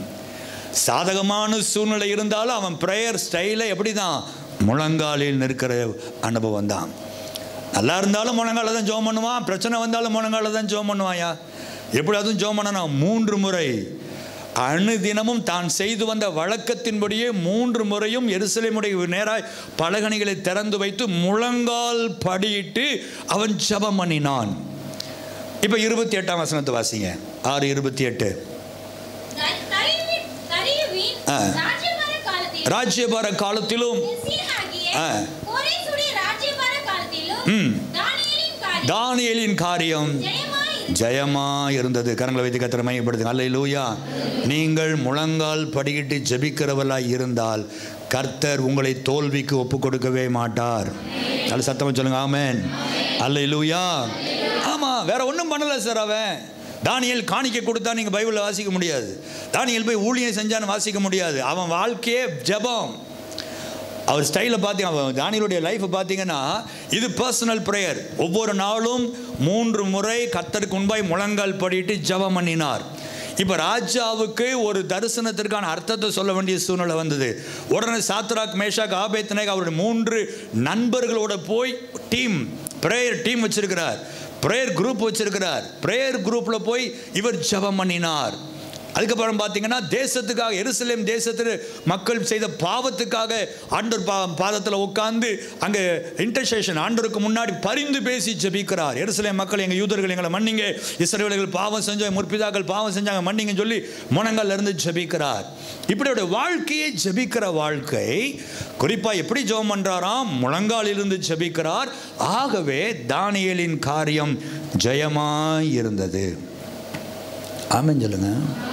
சாதகமான சூழ்நிலை இருந்தாலும் அவன் ப்ரேயர் ஸ்டைலை எப்படி தான் முழங்காலில் நிற்கிற அனுபவம் தான் நல்லா இருந்தாலும் முழங்கால தான் ஜோம் பண்ணுவான் பிரச்சனை வந்தாலும் முழங்கால தான் ஜோம் பண்ணுவாயா எப்படி அதுவும் ஜோம் பண்ணனா மூன்று முறை அணுதினமும் தான் செய்து வந்த வழக்கத்தின்படியே மூன்று முறையும் எருசலேமுடைய நேராய் பலகணிகளை திறந்து வைத்து முழங்கால் படியிட்டு அவன் ஜெபம் பண்ணினான் இப்போ இருபத்தி எட்டாம் வசனத்தை வாசிங்க ஆறு இருபத்தி எட்டு தரி- தரியுவின்- தரியுவின் ஆ. ராஜ்யபார காலத்திலும் ராஜ்யபார காலத்திலும் எஸ்ஸியாகிய ஆ. கோரேசுடைய ராஜ்யபார காலத்திலும் ம். தானியேலின் காரியம் தானியேலின் காரியம் ஜெயமாய் இருந்தது. ஜெயமா இருந்தது கரங்களை வைத்து கத்திர மையப்படுத்துங்க அல்ல லூயா நீங்கள் முழங்கால் படியிட்டு ஜெபிக்கிறவர்களாய் இருந்தால் கர்த்தர் உங்களை தோல்விக்கு ஒப்பு கொடுக்கவே மாட்டார் நல்ல சத்தமா சொல்லுங்க ஆமென் அல்ல லூயா ஆமா வேற ஒன்றும் பண்ணல சார் அவன் தானியேல் காணிக்கை கொடுத்தா நீங்க பைபிளில் வாசிக்க முடியாது தானியேல் போய் ஊழியம் செஞ்சான்னு வாசிக்க முடியாது அவன் வாழ்க்கையே ஜெபம் அவர் ஸ்டைலை பார்த்தீங்க அவன் தானியலுடைய லைஃப்பை பார்த்தீங்கன்னா இது பர்சனல் ப்ரேயர் ஒவ்வொரு நாளும் மூன்று முறை கத்தருக்கு முன்பாய் முழங்கால் படிட்டு ஜெபம் பண்ணினார் இப்போ ராஜாவுக்கு ஒரு தரிசனத்திற்கான அர்த்தத்தை சொல்ல வேண்டிய சூழ்நிலை வந்தது உடனே சாத்ராக் மேஷாக் ஆபேத்னேக் அவருடைய மூன்று நண்பர்களோட போய் டீம் ப்ரேயர் டீம் வச்சிருக்கிறார் ப்ரேயர் குரூப் வச்சிருக்கிறார் ப்ரேயர் குரூப்பில் போய் இவர் ஜெபம் பண்ணினார் அதுக்கப்புறம் பார்த்தீங்கன்னா தேசத்துக்காக எருசலேம் தேசத்தில் மக்கள் செய்த பாவத்துக்காக ஆண்டவர் பா பாதத்தில் உட்கார்ந்து அங்கே இன்டர்சேஷன் ஆண்டவருக்கு முன்னாடி பரிந்து பேசி ஜெபிக்கிறார் எருசலேம் மக்கள் எங்கள் யூதர்கள் எங்களை மன்னிங்க இஸ்ரவேலர்கள் பாவம் செஞ்சாங்க முற்பிதாக்கள் பாவம் செஞ்சாங்க மன்னிங்கன்னு சொல்லி முனங்கள்ல இருந்து ஜெபிக்கிறார் இப்படியோட வாழ்க்கையை ஜெபிக்கிற வாழ்க்கை குறிப்பாக எப்படி ஜெபம் பண்றாராம் முழங்காலிலிருந்து ஜெபிக்கிறார் ஆகவே தானியேலின் காரியம் ஜெயமாய் இருந்தது ஆமென் சொல்லுங்க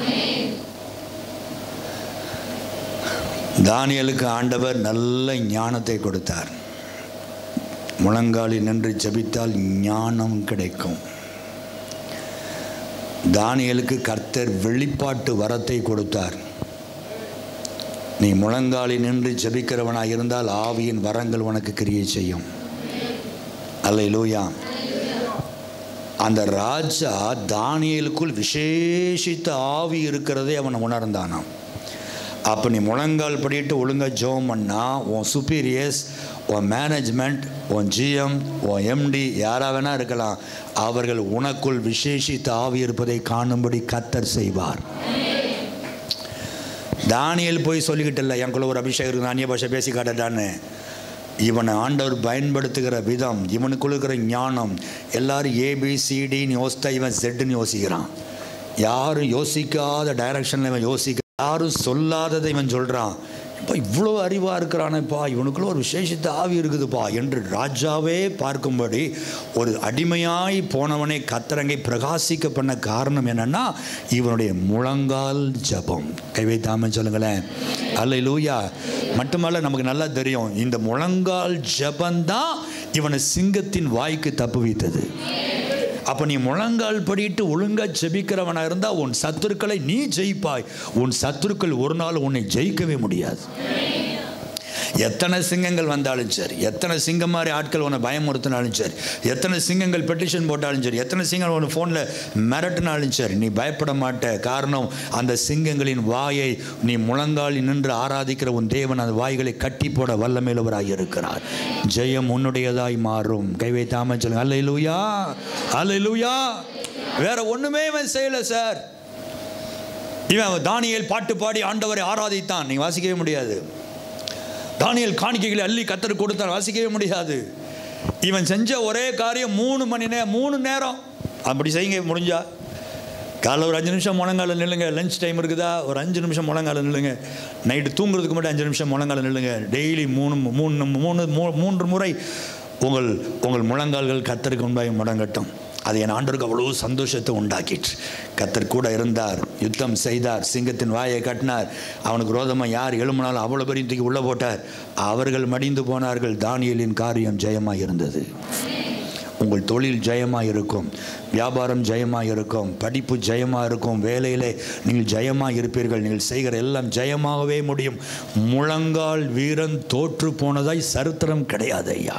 தானியலுக்கு ஆண்டவர் நல்ல ஞானத்தை கொடுத்தார் முழங்காலில் நின்று ஜெபித்தால் ஞானம் கிடைக்கும் தானியலுக்கு கர்த்தர் வெளிப்பாட்டு வரத்தை கொடுத்தார் நீ முழங்காலில் நின்று ஜெபிக்கிறவனாக இருந்தால் ஆவியின் வரங்கள் உனக்கு கிரியை செய்யும் அல்ல லூயா அந்த ராஜா தானியலுக்குள் விசேஷித்த ஆவி இருக்கிறதை அவன் உணர்ந்தானாம் அப்போ நீ முழங்கால் படிட்டு ஒழுங்காக ஜெபம் பண்ணா உன் சுப்பீரியர்ஸ் உன் மேனேஜ்மெண்ட் உன் ஜிஎம் உன் எம்டி யாராக வேணா இருக்கலாம் அவர்கள் உனக்குள் விசேஷித்த ஆவி இருப்பதை காணும்படி கத்தர் செய்வார் தானியல் போய் சொல்லிக்கிட்டு எனக்குள்ள ஒரு அபிஷேகம் இருக்கு அந்நிய பாஷை பேசி காட்டட்டான்னு இவனை ஆண்டவர் பயன்படுத்துகிற விதம் இவனுக்குள்ள இருக்கிற ஞானம் எல்லாரும் ஏபிசிடின்னு யோசித்தா இவன் செட்டுன்னு யோசிக்கிறான் யாரும் யோசிக்காத டைரக்ஷனில் இவன் யோசிக்க யாரும் சொல்லாததை இவன் சொல்கிறான் இப்போ இவ்வளோ அறிவாக இருக்கிறானேப்பா இவனுக்குள்ள ஒரு விசேஷித்த ஆவி இருக்குதுப்பா என்று ராஜாவே பார்க்கும்படி ஒரு அடிமையாய் போனவனை கத்தரங்கை பிரகாசிக்க பண்ண காரணம் என்னன்னா இவனுடைய முழங்கால் ஜபம் கை வைத்தாம சொல்லுங்களேன் அல்ல லூயா மட்டுமல்ல நமக்கு நல்லா தெரியும் இந்த முழங்கால் ஜபந்தான் இவனை சிங்கத்தின் வாய்க்கு தப்பு வைத்தது அப்போ நீ முழங்கால் படிட்டு ஒழுங்கா ஜெபிக்கிறவனா இருந்தா உன் சத்துருக்களை நீ ஜெயிப்பாய் உன் சத்துருக்கள் ஒரு நாள் உன்னை ஜெயிக்கவே முடியாது எத்தனை சிங்கங்கள் வந்தாலும் சரி எத்தனை சிங்கம் மாதிரி ஆட்கள் உன்னை பயமுறுத்தினாலும் சரி எத்தனை சிங்கங்கள் பெட்டிஷன் போட்டாலும் சரி எத்தனை சிங்கங்கள் உன் ஃபோனில் மிரட்டினாலும் சரி நீ பயப்பட மாட்ட காரணம் அந்த சிங்கங்களின் வாயை நீ முழங்காலில் நின்று ஆராதிக்கிற உன் தேவன் அந்த வாய்களை கட்டி போட வல்லமேலவராய் இருக்கிறார் ஜெயம் உன்னுடையதாய் மாறும் கை வைத்தாம சொல்லுங்க அல்ல லூயா அல்ல லூயா வேற ஒண்ணுமே இவன் செய்யல சார் இவன் தானியேல் பாட்டு பாடி ஆண்டவரை ஆராதித்தான் நீ வாசிக்கவே முடியாது தானியல் காணிக்கைகளை அள்ளி கத்தர் கொடுத்தான் வாசிக்கவே முடியாது இவன் செஞ்ச ஒரே காரியம் மூணு மணி நேரம் மூணு நேரம் அப்படி செய்யுங்க முடிஞ்சா காலைல ஒரு அஞ்சு நிமிஷம் முழங்கால நில்லுங்க லஞ்ச் டைம் இருக்குதா ஒரு அஞ்சு நிமிஷம் முழங்கால நில்லுங்க நைட்டு தூங்குறதுக்கு மட்டும் அஞ்சு நிமிஷம் முழங்கால நில்லுங்க டெய்லி மூணு மூணு மூணு மூ- மூன்று முறை உங்கள் உங்கள் முழங்கால்கள் கத்தருக்கு முன்பாக முடங்கட்டும் அது என் ஆண்டருக்கு அவ்வளோ சந்தோஷத்தை உண்டாக்கிட்டு கத்தர் கூட இருந்தார் யுத்தம் செய்தார் சிங்கத்தின் வாயை கட்டினார் அவனுக்கு ரோதமாக யார் எழும்பினாலும் அவ்வளோ பெரிய தூக்கி உள்ளே போட்டார் அவர்கள் மடிந்து போனார்கள் தானியலின் காரியம் ஜெயமாக இருந்தது உங்கள் தொழில் ஜெயமாக இருக்கும் வியாபாரம் ஜெயமாக இருக்கும் படிப்பு ஜெயமாக இருக்கும் வேலையிலே நீங்கள் ஜெயமாக இருப்பீர்கள் நீங்கள் செய்கிற எல்லாம் ஜெயமாகவே முடியும் முழங்கால் வீரன் தோற்று போனதாய் சரித்திரம் கிடையாது ஐயா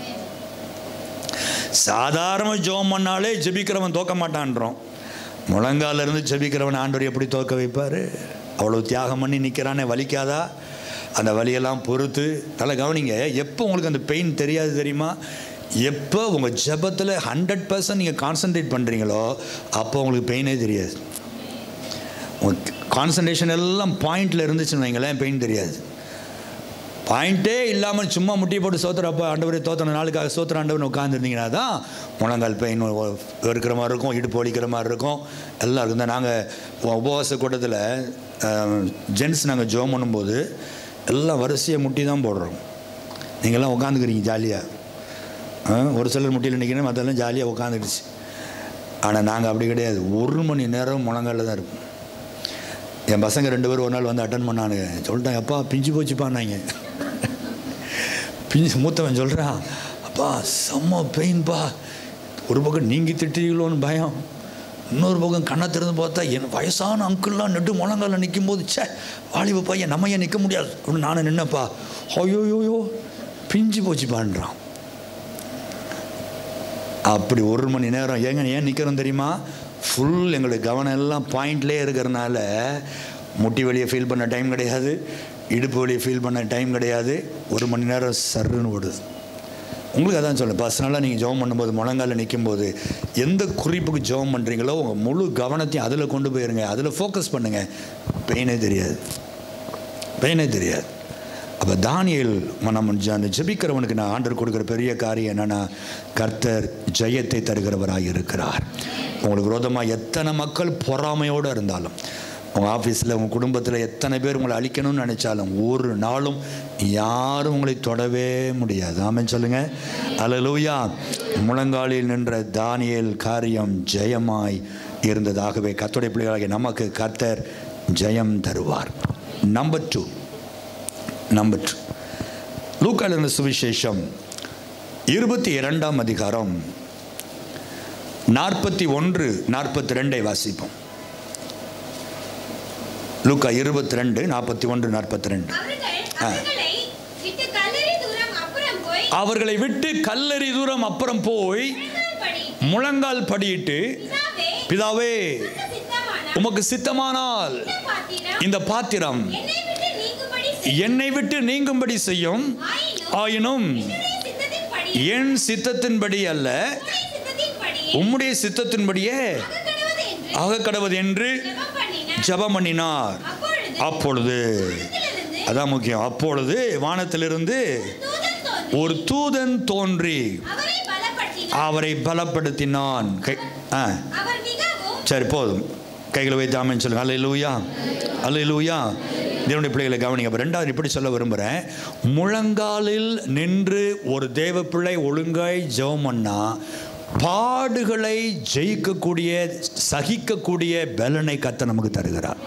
சாதாரண ஜெபம் பண்ணாலே ஜெபிக்கிறவன் தோக்க மாட்டான்றோம் முழங்கால இருந்து ஜெபிக்கிறவன் ஆண்டவர் எப்படி தோக்க வைப்பார் அவ்வளோ தியாகம் பண்ணி நிற்கிறானே வலிக்காதா அந்த வலியெல்லாம் பொறுத்து நல்லா கவனிங்க எப்போ உங்களுக்கு அந்த பெயின் தெரியாது தெரியுமா எப்போ உங்கள் ஜெபத்தில் ஹண்ட்ரட் பர்சன்ட் நீங்கள் கான்சன்ட்ரேட் பண்ணுறீங்களோ அப்போ உங்களுக்கு பெயினே தெரியாது உங்கள் கான்சன்ட்ரேஷன் எல்லாம் பாயிண்டில் இருந்துச்சுன்னு வைங்களேன் பெயின் தெரியாது பாயிண்டே இல்லாமல் சும்மா முட்டியை போட்டு சோத்துறப்ப ஆண்டவரே தோத்தன நாளுக்காக சோத்துற ஆண்டவன் உட்காந்துருந்தீங்கன்னா தான் முழங்கால் பெயின் இருக்கிற மாதிரி இருக்கும் இடுப்பு வலிக்கிற மாதிரி இருக்கும் எல்லாம் இருக்கும் தான் நாங்கள் உபவாச கூட்டத்தில் ஜென்ஸ் நாங்கள் ஜோம் பண்ணும்போது எல்லாம் வரிசையை முட்டி தான் போடுறோம் நீங்கள்லாம் உட்காந்துக்கிறீங்க ஜாலியாக ஒரு சிலர் முட்டியில் நிற்கணும் மற்றெல்லாம் ஜாலியாக உட்காந்துடுச்சு ஆனால் நாங்கள் அப்படி கிடையாது ஒரு மணி நேரம் முழங்காலில் தான் இருப்போம் என் பசங்க ரெண்டு பேரும் ஒரு நாள் வந்து அட்டன் பண்ணானுங்க சொல்லிட்டாங்க அப்பா பிஞ்சு போச்சுப்பான்னாங்க பிஞ்சு மூத்தவன் சொல்கிறான் அப்பா செம்ம பெயின்பா ஒரு பக்கம் நீங்கள் திட்டுறீங்களோன்னு பயம் இன்னொரு பக்கம் கண்ணை திறந்து பார்த்தா என் வயசான அங்கிள்லாம் நெட்டு முழங்கால நிற்கும் போது ச்சே வாலிப பையன் நம்ம ஏன் நிற்க முடியாது அப்படின்னு நானும் நின்னப்பா ஐயோயோயோ பிஞ்சு போச்சுப்பான்றான் அப்படி ஒரு மணி நேரம் ஏங்க ஏன் நிற்கிறோம் தெரியுமா ஃபுல் எங்களுடைய கவனம் எல்லாம் பாயிண்ட்லேயே இருக்கிறனால முட்டி வலியை ஃபீல் பண்ண டைம் கிடையாது இடுப்பு வலியை ஃபீல் பண்ண டைம் கிடையாது ஒரு மணி நேரம் சர்ருன்னு ஓடுது உங்களுக்கு அதான் சொல்லுங்கள் பர்சனலாக நீங்கள் ஜெபம் பண்ணும்போது முழங்கால நிற்கும்போது எந்த குறிப்புக்கு ஜெபம் பண்ணுறீங்களோ உங்கள் முழு கவனத்தையும் அதில் கொண்டு போயிருங்க அதில் ஃபோக்கஸ் பண்ணுங்கள் பெயினே தெரியாது பெயினே தெரியாது அப்போ தானியல் நம்ம ஜ- அந்த ஜெபிக்கிறவனுக்கு நான் ஆண்டர் கொடுக்குற பெரிய காரியம் என்னென்னா கர்த்தர் ஜெயத்தை தருகிறவராக இருக்கிறார் உங்களுக்கு விரோதமாக எத்தனை மக்கள் பொறாமையோடு இருந்தாலும் உங்கள் ஆஃபீஸில் உங்கள் குடும்பத்தில் எத்தனை பேர் உங்களை அழிக்கணும்னு நினச்சாலும் ஒரு நாளும் யாரும் உங்களை தொடவே முடியாது ஆமென் சொல்லுங்கள் அல்லேலூயா முழங்காலில் நின்ற தானியேல் காரியம் ஜெயமாய் இருந்ததாகவே கர்த்தருடைய பிள்ளைகளாகிய நமக்கு கர்த்தர் ஜெயம் தருவார் நம்பர் டூ நம்பர் டூ லூக்காலிருந்த சுவிசேஷம் இருபத்தி இரண்டாம் அதிகாரம் நாற்பத்தி ஒன்று நாற்பத்தி ரெண்டை வாசிப்போம் லூக்கா இருபத்தி ரெண்டு நாற்பத்தி ஒன்று நாற்பத்தி ரெண்டு அவர்கள் அவர்களை விட்டு கல்லறி தூரம் அப்புறம் போய் அவர்களை விட்டு கல்லறி தூரம் அப்புறம் போய் முழங்கால் படி, முழங்கால் படியிட்டு பிதாவே, பிதாவே உமக்கு சித்தமானால் உமக்கு சித்தமானால் இந்த பாத்திரம் இந்த பாத்திரம் என்னை விட்டு நீங்கும்படி செய்யும். என்னை விட்டு நீங்கும்படி செய்யும் ஆயினும் ஆயினும் என்னுடைய சித்தத்தின்படி, என் சித்தத்தின்படி அல்ல உம்முடைய சித்தத்தின்படியே உம்முடைய சித்தத்தின்படியே ஆகக்கடவது என்று ஆக கடவுது என்று ஜெபம் பண்ணினார். ஜெபம் பண்ணினார் அப்பொழுது அப்பொழுது வானத்திலிருந்து அதான் முக்கியம் அப்பொழுது வானத்திலிருந்து தூதன் தோன்றி ஒரு தூதன் தோன்றி அவரை பலப்படுத்தினார். அவரை பலப்படுத்தினான் கை ஆ அவர் மிகவும் சரி போதும் கைகளை வைத்து ஆமென் சொல்லுங்க அல்ல லூயா அல்ல லூயா தேவனுடைய பிள்ளைகளை கவனிங்க அப்போ ரெண்டாவது இப்படி சொல்ல விரும்புகிறேன் முழங்காலில் நின்று ஒரு தேவ பிள்ளை ஒழுங்காய் ஜெபம் பண்ணா பாடுகளை ஜெயிக்கக்கூடிய சகிக்கக்கூடிய பலனை கத்த நமக்கு தருகிறார்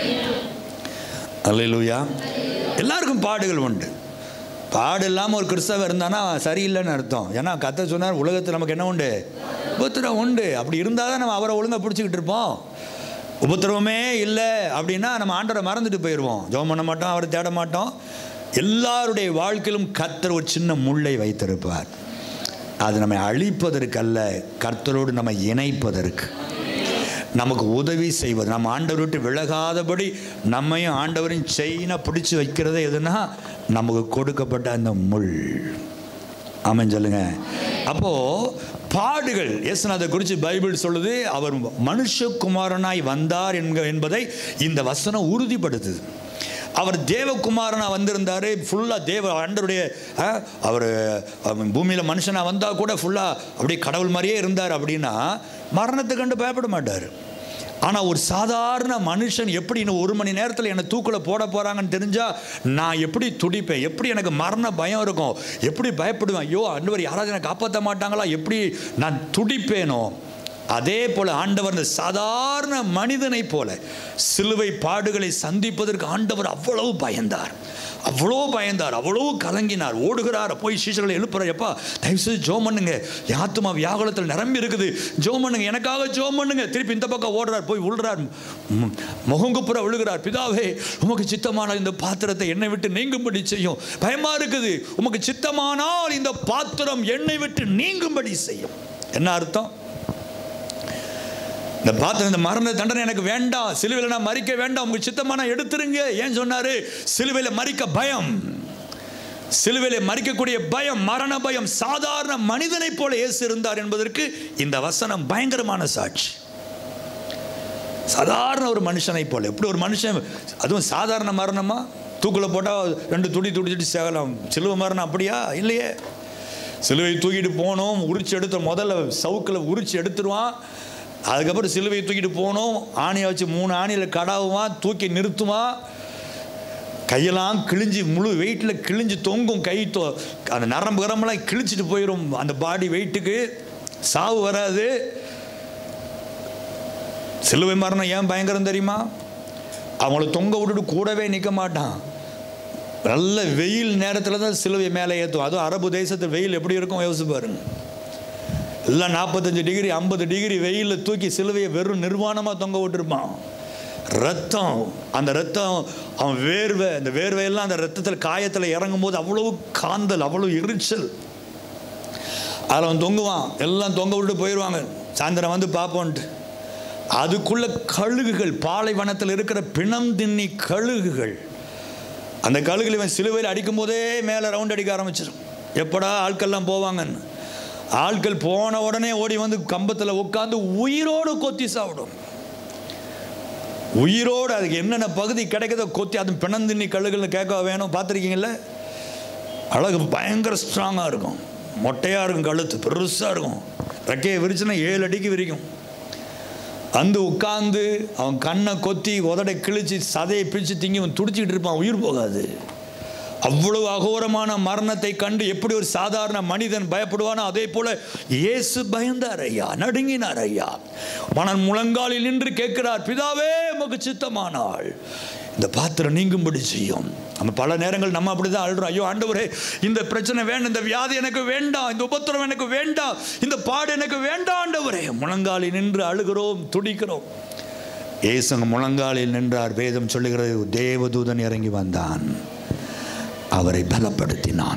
அல்லேலூயா எல்லாருக்கும் பாடுகள் உண்டு பாடு இல்லாமல் ஒரு கிறிஸ்தவ இருந்தானா சரியில்லைன்னு அர்த்தம் ஏன்னா கத்த சொன்னார் உலகத்தில் நமக்கு என்ன உண்டு உபத்திரம் உண்டு அப்படி இருந்தால் தான் நம்ம அவரை ஒழுங்காக பிடிச்சிக்கிட்டு இருப்போம் உபத்திரவமே இல்லை அப்படின்னா நம்ம ஆண்டரை மறந்துட்டு போயிடுவோம் ஜெபம் பண்ண மாட்டோம் அவரை தேட மாட்டோம் எல்லாருடைய வாழ்க்கையிலும் கர்த்தர் ஒரு சின்ன முள்ளை வைத்திருப்பார் அது நம்மை அழிப்பதற்கு அல்ல கர்த்தரோடு நம்ம இணைப்பதற்கு நமக்கு உதவி செய்வது நம்ம ஆண்டவர் விட்டு விலகாதபடி நம்மையும் ஆண்டவரையும் செயினை பிடிச்சி வைக்கிறது எதுனா நமக்கு கொடுக்கப்பட்ட அந்த முள் ஆமென் சொல்லுங்க அப்போ பாடுகள் எஸ் அதை குறித்து பைபிள் சொல்லுது அவர் மனுஷகுமாரனாய் வந்தார் என்க என்பதை இந்த வசனம் உறுதிப்படுத்துது அவர் தேவகுமாரனா வந்திருந்தாரு ஃபுல்லாக தேவ ஆண்டருடைய அவர் பூமியில் மனுஷனாக வந்தால் கூட ஃபுல்லாக அப்படியே கடவுள் மாதிரியே இருந்தார் அப்படின்னா மரணத்தை கண்டு பயப்பட மாட்டார் ஆனால் ஒரு சாதாரண மனுஷன் எப்படி இன்னும் ஒரு மணி நேரத்தில் என்னை தூக்கில் போட போகிறாங்கன்னு தெரிஞ்சால் நான் எப்படி துடிப்பேன் எப்படி எனக்கு மரண பயம் இருக்கும் எப்படி பயப்படுவேன் ஐயோ ஆண்டவர் யாராவது என்னை காப்பாற்ற மாட்டாங்களா எப்படி நான் துடிப்பேனோ அதே போல ஆண்டவர் இந்த சாதாரண மனிதனைப் போல சிலுவை பாடுகளை சந்திப்பதற்கு ஆண்டவர் அவ்வளவு பயந்தார் அவ்வளோ பயந்தார் அவ்வளோ கலங்கினார் ஓடுகிறார் போய் சீசர்களை எழுப்புறார் எப்பா தயவுசெய்து ஜோம் பண்ணுங்க யாத்துமா வியாகுலத்தில் நிரம்பி இருக்குது ஜோம் பண்ணுங்க எனக்காக ஜோம் பண்ணுங்க திருப்பி இந்த பக்கம் ஓடுறார் போய் விழுறார் ம், முகங்குப்புற விழுகிறார் பிதாவே உமக்கு சித்தமான இந்த பாத்திரத்தை என்னை விட்டு நீங்கும்படி செய்யும் பயமா இருக்குது உமக்கு சித்தமானால் இந்த பாத்திரம் என்னை விட்டு நீங்கும்படி செய்யும் என்ன அர்த்தம் இந்த பாத்திரம் இந்த மரண தண்டனை எனக்கு வேண்டாம் சிலுவையில் நான் மறிக்க வேண்டாம் உங்க சித்தமா நான் எடுத்துருங்க ஏன் சொன்னாரு சிலுவையில் மறிக்க பயம் சிலுவையில் மறிக்கக்கூடிய பயம் மரண பயம் சாதாரண மனிதனைப் போல இயேசு இருந்தார் என்பதற்கு இந்த வசனம் பயங்கரமான சாட்சி சாதாரண ஒரு மனுஷனை போல எப்படி ஒரு மனுஷன் அதுவும் சாதாரண மரணமா தூக்கில் போட்டால் ரெண்டு துடி துடிச்சிட்டு சேகலாம் சிலுவை மரணம் அப்படியா இல்லையே சிலுவை தூக்கிட்டு போனோம் உரிச்சு எடுத்த முதல்ல சவுக்கில் உரிச்சு எடுத்துருவான் அதுக்கப்புறம் சிலுவையை தூக்கிட்டு போனோம் ஆணியை வச்சு மூணு ஆணியில் கடாவுவான் தூக்கி நிறுத்துவான் கையெல்லாம் கிழிஞ்சு முழு வெயிட்டில் கிழிஞ்சு தொங்கும் கை தொ அந்த நரம்பு கரம்பெல்லாம் கிழிச்சிட்டு போயிடும் அந்த பாடி வெயிட்டுக்கு சாவு வராது சிலுவை மரணம் ஏன் பயங்கரம் தெரியுமா அவங்கள தொங்க விட்டுட்டு கூடவே நிற்க மாட்டான் நல்ல வெயில் நேரத்தில் தான் சிலுவை மேலே ஏற்றும் அதுவும் அரபு தேசத்து வெயில் எப்படி இருக்கும் யோசிச்சு பாருங்க எல்லாம் நாற்பத்தஞ்சு டிகிரி ஐம்பது டிகிரி வெயிலில் தூக்கி சிலுவையை வெறும் நிர்வாணமாக தொங்க விட்டுருப்பான் ரத்தம் அந்த ரத்தம் அவன் வேர்வை அந்த வேர்வையெல்லாம் அந்த ரத்தத்தில் காயத்தில் இறங்கும் போது அவ்வளவு காந்தல் அவ்வளவு எரிச்சல் அதில் அவன் தொங்குவான் எல்லாம் தொங்க விட்டு போயிடுவாங்க சாயந்தரம் வந்து பார்ப்போன்ட்டு அதுக்குள்ள கழுகுகள் பாலைவனத்தில் இருக்கிற பிணம் தின்னி கழுகுகள் அந்த கழுகுகள் இவன் சிலுவையில் அடிக்கும் போதே மேலே ரவுண்ட் அடிக்க ஆரம்பிச்சிடும் எப்படா ஆட்கள்லாம் போவாங்கன்னு ஆட்கள் போன உடனே ஓடி வந்து கம்பத்தில் உட்காந்து உயிரோடு கொத்தி சாப்பிடும் உயிரோடு அதுக்கு என்னென்ன பகுதி கிடைக்குதோ கொத்தி அது பிணந்திண்ணி கழுகுன்னு கேட்க வேணும் பார்த்துருக்கீங்கள அழகு பயங்கர ஸ்ட்ராங்காக இருக்கும் மொட்டையாக இருக்கும் கழுத்து பெருசாக இருக்கும் ரெக்கையை விரிச்சுன்னா ஏழு அடிக்கு விரிக்கும் வந்து உட்காந்து அவன் கண்ணை கொத்தி உதடை கிழிச்சு சதையை பிரித்து திங்கி அவன் துடிச்சிக்கிட்டு இருப்பான் உயிர் போகாது அவ்வளவு அகோரமான மரணத்தை கண்டு எப்படி ஒரு சாதாரண மனிதன் பயப்படுவானோ அதே போல இயேசு பயந்தார் ஐயா நடுங்கினார் ஐயா மனன் முழங்காலில் நின்று கேட்கிறார் பிதாவே உமக்கு சித்தமானாள் இந்த பாத்திரம் நீங்கும்படி செய்யும் நம்ம பல நேரங்கள் நம்ம அப்படிதான் அழுறோம் ஐயோ ஆண்டவரே இந்த பிரச்சனை வேண்டாம் இந்த வியாதி எனக்கு வேண்டாம் இந்த உபத்திரம் எனக்கு வேண்டாம் இந்த பாடு எனக்கு வேண்டாம் ஆண்டவரே முழங்காலில் நின்று அழுகிறோம் துடிக்கிறோம் ஏசுங்க முழங்காலில் நின்றார் வேதம் சொல்லுகிறது தேவதூதன் இறங்கி வந்தான் அவரை பலப்படுத்தினான்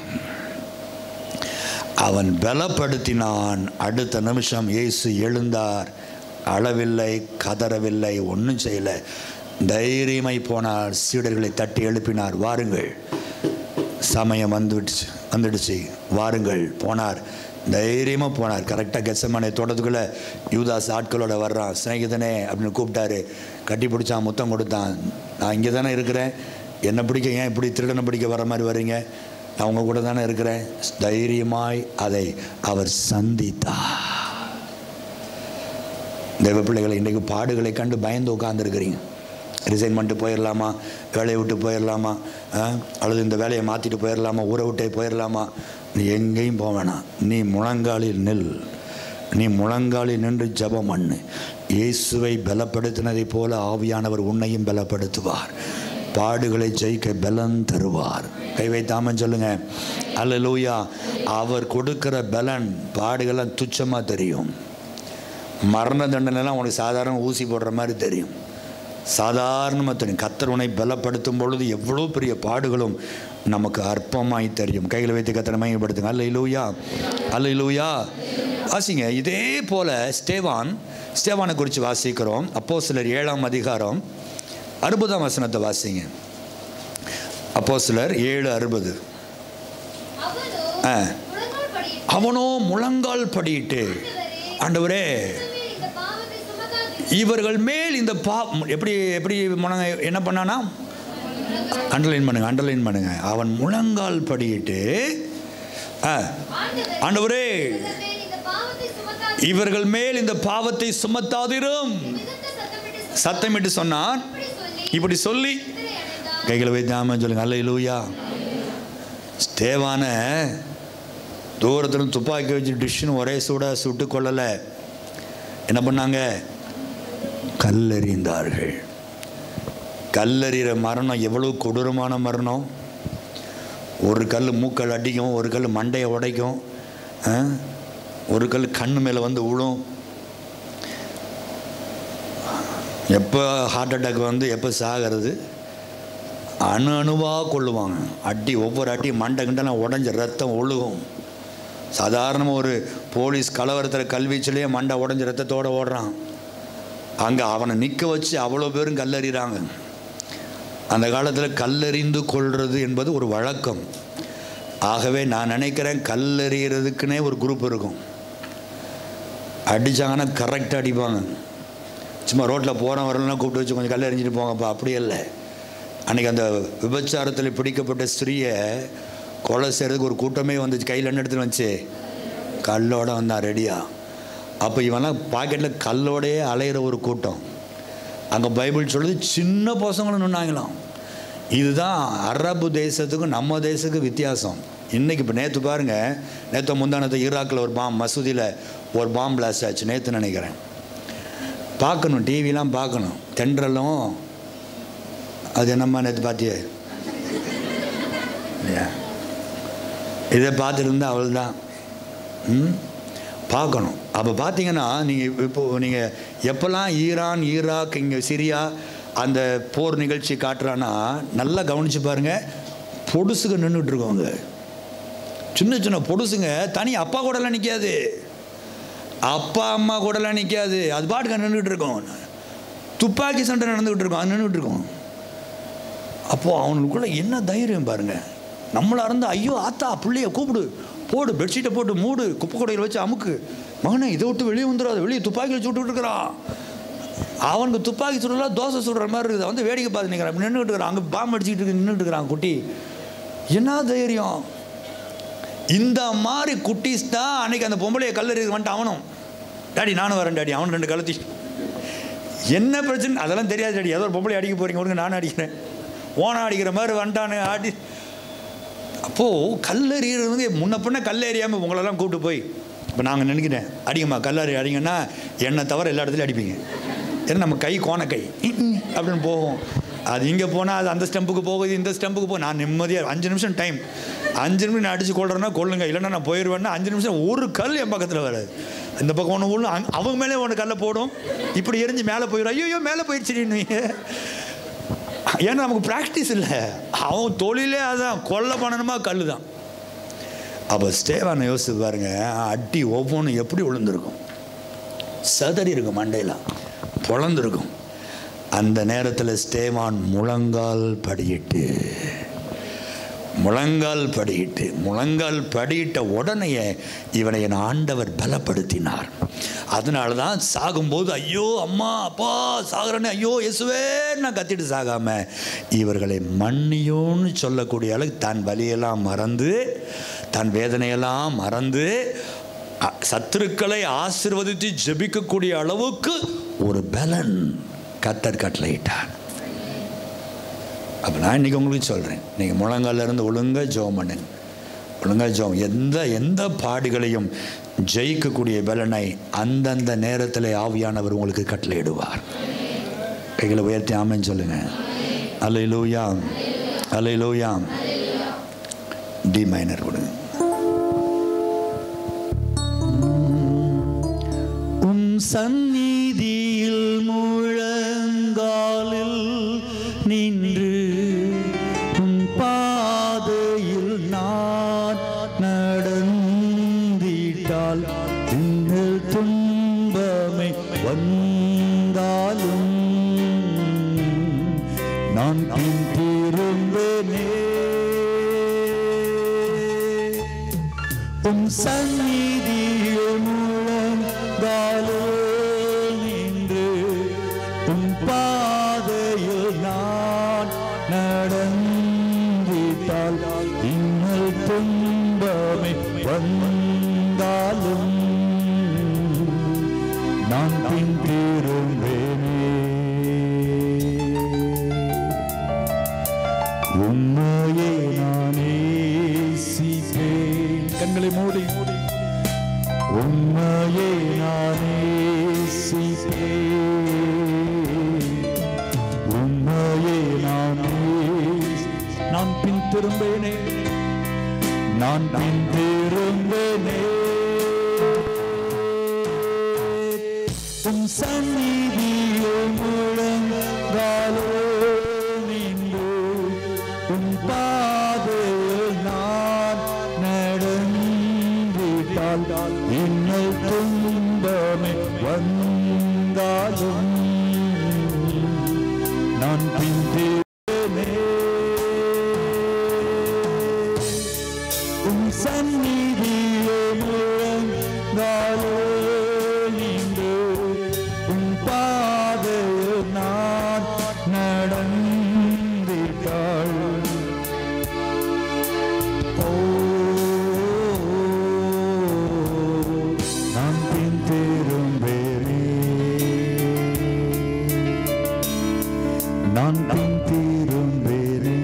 அவன் பலப்படுத்தினான் அடுத்த நிமிஷம் இயேசு எழுந்தார் அழவில்லை கதறவில்லை ஒன்றும் செய்யலை தைரியமாய் போனார் சீடர்களை தட்டி எழுப்பினார் வாருங்கள் சமயம் வந்துடுச்சு வந்துடுச்சு வாருங்கள் போனார் தைரியமாக போனார் கரெக்டாக கெசமனை தோட்டத்துக்குள்ளே யூதாஸ் ஆட்களோட வர்றான் சிநேகிதனே அப்படின்னு கூப்பிட்டாரு கட்டி பிடிச்சான் முத்தம் கொடுத்தான் நான் இங்கே தானே இருக்கிறேன் என்னை பிடிக்க ஏன் இப்படி திருடனை பிடிக்க வர மாதிரி வர்றீங்க நான் உங்க கூட தானே இருக்கிறேன் தைரியமாய் அதை அவர் சந்தித்தார் தெய்வ பிள்ளைகளை இன்றைக்கு பாடுகளை கண்டு பயந்து உட்காந்துருக்கிறீங்க ரிசைன் பண்ணிட்டு போயிடலாமா வேலையை விட்டு போயிடலாமா ஆ? அல்லது இந்த வேலையை மாற்றிட்டு போயிடலாமா ஊரை விட்டே போயிடலாமா நீ எங்கேயும் போக வேணாம் நீ முழங்காலில் நில் நீ முழங்காலில் நின்று ஜெபம் பண்ணு இயேசுவை பலப்படுத்தினதைப் போல ஆவியானவர் உன்னையும் பலப்படுத்துவார் பாடுகளை ஜெயிக்க பலன் தருவார் கை வைத்தாமன் சொல்லுங்க அல்லலூயா அவர் கொடுக்கிற பலன் பாடுகள்லாம் துச்சமாக தெரியும் மரண தண்டனைலாம் உனக்கு சாதாரண ஊசி போடுற மாதிரி தெரியும் சாதாரணமாக தெரியும் கத்தர் உன்னை பலப்படுத்தும் பொழுது எவ்வளோ பெரிய பாடுகளும் நமக்கு அற்பமாய் தெரியும் கையில் வைத்து கத்தனை மையப்படுத்துங்க அல்ல இல்லூயா அல்ல இல்லூயா வாசிங்க இதே போல ஸ்டேவான் ஸ்டேவானை குறித்து வாசிக்கிறோம் அப்போ சிலர் ஏழாம் அதிகாரம் அறுபதாம் வசனத்தை வாசிங்க அப்போ சிலர் ஏழு அறுபது அவனோ ஆ. முழங்கால் படியிட்டு, அவனோ முழங்கால் படியிட்டு ஆண்டவரே இனிமேல் இந்த பாவத்தை சுமக்காதீர். இவர்கள் மேல் இந்த பா எப்படி எப்படி முழங்க என்ன பண்ணானா அண்டர்லைன் பண்ணுங்க அண்டர்லைன் பண்ணுங்க அவன் முழங்கால் படியிட்டு ஆ, ஆண்டவரே, ஆண்டவரே இவர்கள் மேல் இந்த பாவத்தை சுமக்காதீர். இவர்கள் மேல் இந்த பாவத்தை சுமத்தாதிரும் மிகுந்த சத்தமிட்டு சொன்னார். சத்தமிட்டு சொன்னான் இப்படி சொல்லி இப்படி சொல்லி நித்திரை அடைந்தான். கைகளை வைத்தாம சொல்லுங்க அல்ல லூயா ஸ்தேவான தூரத்தில் துப்பாக்கி வச்சு டிஷ்ஷுன்னு ஒரே சூடாக சுட்டு கொள்ளலை என்ன பண்ணாங்க கல்லெறிந்தார்கள் கல்லெறிகிற மரணம் எவ்வளோ கொடூரமான மரணம் ஒரு கல் மூக்கள் அடிக்கும் ஒரு கல் மண்டையை உடைக்கும் ஆ? ஒரு கல் கண்ணு மேலே வந்து விழும் எப்போ ஹார்ட் அட்டாக் வந்து எப்போ சாகிறது அணு அணுவாக கொள்ளுவாங்க அடி ஒவ்வொரு அடி மண்டை கிண்டலாம் உடஞ்ச ரத்தம் ஒழுகும் சாதாரணமாக ஒரு போலீஸ் கலவரத்தில் கல்வீச்சிலேயே மண்டை உடஞ்ச ரத்தத்தோடு ஓடுறான் அங்கே அவனை நிற்க வச்சு அவ்வளோ பேரும் கல்லறிகிறாங்க அந்த காலத்தில் கல்லறிந்து கொள்வது என்பது ஒரு வழக்கம் ஆகவே நான் நினைக்கிறேன் கல்லெறிகிறதுக்குனே ஒரு குரூப் இருக்கும் அடித்தாங்கன்னா கரெக்டாக அடிப்பாங்க சும்மா ரோட்டில் போகிறோம் வரலாம் கூப்பிட்டு வச்சு கொஞ்சம் கல் எறிஞ்சிட்டு போங்கப்பா அப்படி இல்லை அன்றைக்கி அந்த விபச்சாரத்தில் பிடிக்கப்பட்ட ஸ்திரீயை கொலை செய்கிறதுக்கு ஒரு கூட்டமே வந்துச்சு கையில் என்ன எடுத்துட்டு வந்துச்சு கல்லோட வந்தான் ரெடியாக அப்போ இவன்லாம் பாக்கெட்டில் கல்லோடையே அலையிற ஒரு கூட்டம் அங்கே பைபிள் சொல்லுது சின்ன பசங்களும் நின்னாங்களாம் இதுதான் அரபு தேசத்துக்கும் நம்ம தேசத்துக்கும் வித்தியாசம் இன்றைக்கி இப்போ நேற்று பாருங்கள் நேற்று முந்தானத்தை ஈராக்கில் ஒரு பாம் மசூதியில் ஒரு பாம் பிளாஸ்ட் ஆச்சு நேற்று நினைக்கிறேன் பார்க்கணும் டிவிலாம் பார்க்கணும் தென்றலும் அது என்னம்மா நேற்று பார்த்தியே இல்லையா இதை பார்த்துருந்தா அவள் தான் ம் பார்க்கணும் அப்போ பார்த்தீங்கன்னா நீங்கள் இப்போ நீங்கள் எப்போல்லாம் ஈரான் ஈராக் இங்கே சிரியா அந்த போர் நிகழ்ச்சி காட்டுறான்னா நல்லா கவனித்து பாருங்கள் பொடுசுங்க நின்றுட்டு இருக்கோங்க சின்ன சின்ன பொடுசுங்க தனி அப்பா கூடலாம் நிற்காது அப்பா அம்மா கூடலாம் நிற்காது அது பாட்டுக்கு நின்றுட்டு இருக்கோம் துப்பாக்கி சண்டை நடந்துக்கிட்டு இருக்கோம் அது நின்றுட்டு இருக்கோம் அப்போது அவனுக்குள்ள என்ன தைரியம் பாருங்க நம்மளா இருந்தால் ஐயோ ஆத்தா பிள்ளைய கூப்பிடு போடு பெட்ஷீட்டை போட்டு மூடு குப்பை கொடையில் வச்சு அமுக்கு மகனே இதை விட்டு வெளியே வந்துடாது வெளியே துப்பாக்கி வச்சு விட்டுட்டு இருக்கிறான் அவனுக்கு துப்பாக்கி சுடலாம் தோசை சுடுற மாதிரி இருக்குது வந்து வேடிக்கை பார்த்து நிற்கிறான் நின்றுட்டு இருக்கிறான் அங்கே பாம்பு அடிச்சுக்கிட்டு இருக்கு நின்றுட்டு இருக்கிறான் குட்டி என்ன தைரியம் இந்த மாதிரி குட்டீஸ் தான் அன்னைக்கு அந்த பொம்பளையை கல்லறி வந்துட்டு அவனும் டாடி நானும் வரேன் டாடி அவன் ரெண்டு கலத்தி என்ன பிரச்சனை அதெல்லாம் தெரியாது டாடி ஏதோ ஒரு பொம்பளை அடிக்க போறீங்க விடுங்க நானும் அடிக்கிறேன் ஓனம் அடிக்கிற மாதிரி வந்துட்டானு ஆடி அப்போது கல்லெறிகிறது வந்து முன்ன பின்ன கல் எறியாமல் உங்களெல்லாம் கூப்பிட்டு போய் இப்போ நாங்கள் நினைக்கிறேன் அடிங்கம்மா கல்லறி அடிங்கன்னா என்னை தவிர எல்லா இடத்துலையும் அடிப்பீங்க ஏன்னா நம்ம கை கோண கை அப்படின்னு போகும் அது இங்கே போனால் அது அந்த ஸ்டெம்புக்கு போகுது இந்த ஸ்டெம்புக்கு போகும் நான் நிம்மதியாக அஞ்சு நிமிஷம் டைம் அஞ்சு நிமிஷம் நான் அடித்து கொள்றேன்னா கொள்ளுங்க இல்லைன்னா நான் போயிடுவேன்னா அஞ்சு நிமிஷம் ஒரு கல் என் பக்கத்தில் வராது இந்த பக்கம் ஒன்று ஒன்று அவங்க மேலே ஒன்று கல்லை போடும் இப்படி எரிஞ்சு மேலே போயிடும் ஐயோ மேலே போயிடுச்சு நீ ஏன்னா நமக்கு ப்ராக்டிஸ் இல்லை அவன் தொழிலே அதான் கொல்ல பண்ணணுமா கல் தான் அப்போ ஸ்டேவானை யோசிச்சு பாருங்க அடி ஒவ்வொன்றும் எப்படி விழுந்திருக்கும் சதறி இருக்கும் மண்டையில் பொழந்திருக்கும் அந்த நேரத்தில் ஸ்டேவான் முழங்கால் படியிட்டு முழங்கால் படியிட்டு முழங்கால் படியிட்ட உடனேயே இவனை என் ஆண்டவர் பலப்படுத்தினார் அதனால தான் சாகும்போது ஐயோ அம்மா அப்பா சாகுறனே ஐயோ இயேசுவே நான் கத்திட்டு சாகாம இவர்களை மன்னியோன்னு சொல்லக்கூடிய அளவுக்கு தன் வலியெல்லாம் மறந்து தன் வேதனையெல்லாம் மறந்து அ- சத்துருக்களை ஆசிர்வதித்து ஜெபிக்கக்கூடிய அளவுக்கு ஒரு பலன் கத்தர் கட்டளையிட்டார் அப்போ நான் இன்றைக்கி உங்களுக்கு சொல்கிறேன் நீங்கள் முழங்கால்ல இருந்து ஒழுங்கா ஜெபம் பண்ணுங்க ஒழுங்கா ஜெபம் எந்த எந்த பாடுகளையும் ஜெயிக்கக்கூடிய பலனை அந்தந்த நேரத்தில் ஆவியானவர் உங்களுக்கு கட்டளையிடுவார் கைகளை உயர்த்தி ஆமென்னு சொல்லுங்க அலை லூயாம் அலை லூயாம் டி மைனர் கொடுங்க உம் சந்நிதியில் முழங்காலில் நின்று உம் பாதையில் நான் நடந்திட்டால் உங்கள் துன்பமை வந்தாலும் நான் பின் திரும்பனே உம் சந்நிதியில் முழங்காலோ நின்று உம் பாதையில் நான் நடந்திட்டால் இன்னல் துன்பமே வந்தாலும் நான் பின் திரும்பேனே உண்மையே நானே நேசிப்பேன் கண்களை மூடி மூடி உண்மையே நானே நேசிப்பேன் உண்மையே நானே நான் பின் திரும்பேனே நான் பின் திரும்பேனே உம் சந்நிதியில் முழங்காலோ நின்று உம் பாதையில் நான் நடந்திட்டால் இன்னல் துன்பமே வந்தாலும் நான் பிந்தேனே உம் சந்நிதியே முழங்காலோ நின்று உம் பாதையில் நான் நடந்திட்டாள் ஓ நான் பின் திரும்பேனே நான் பின் திரும்பேனே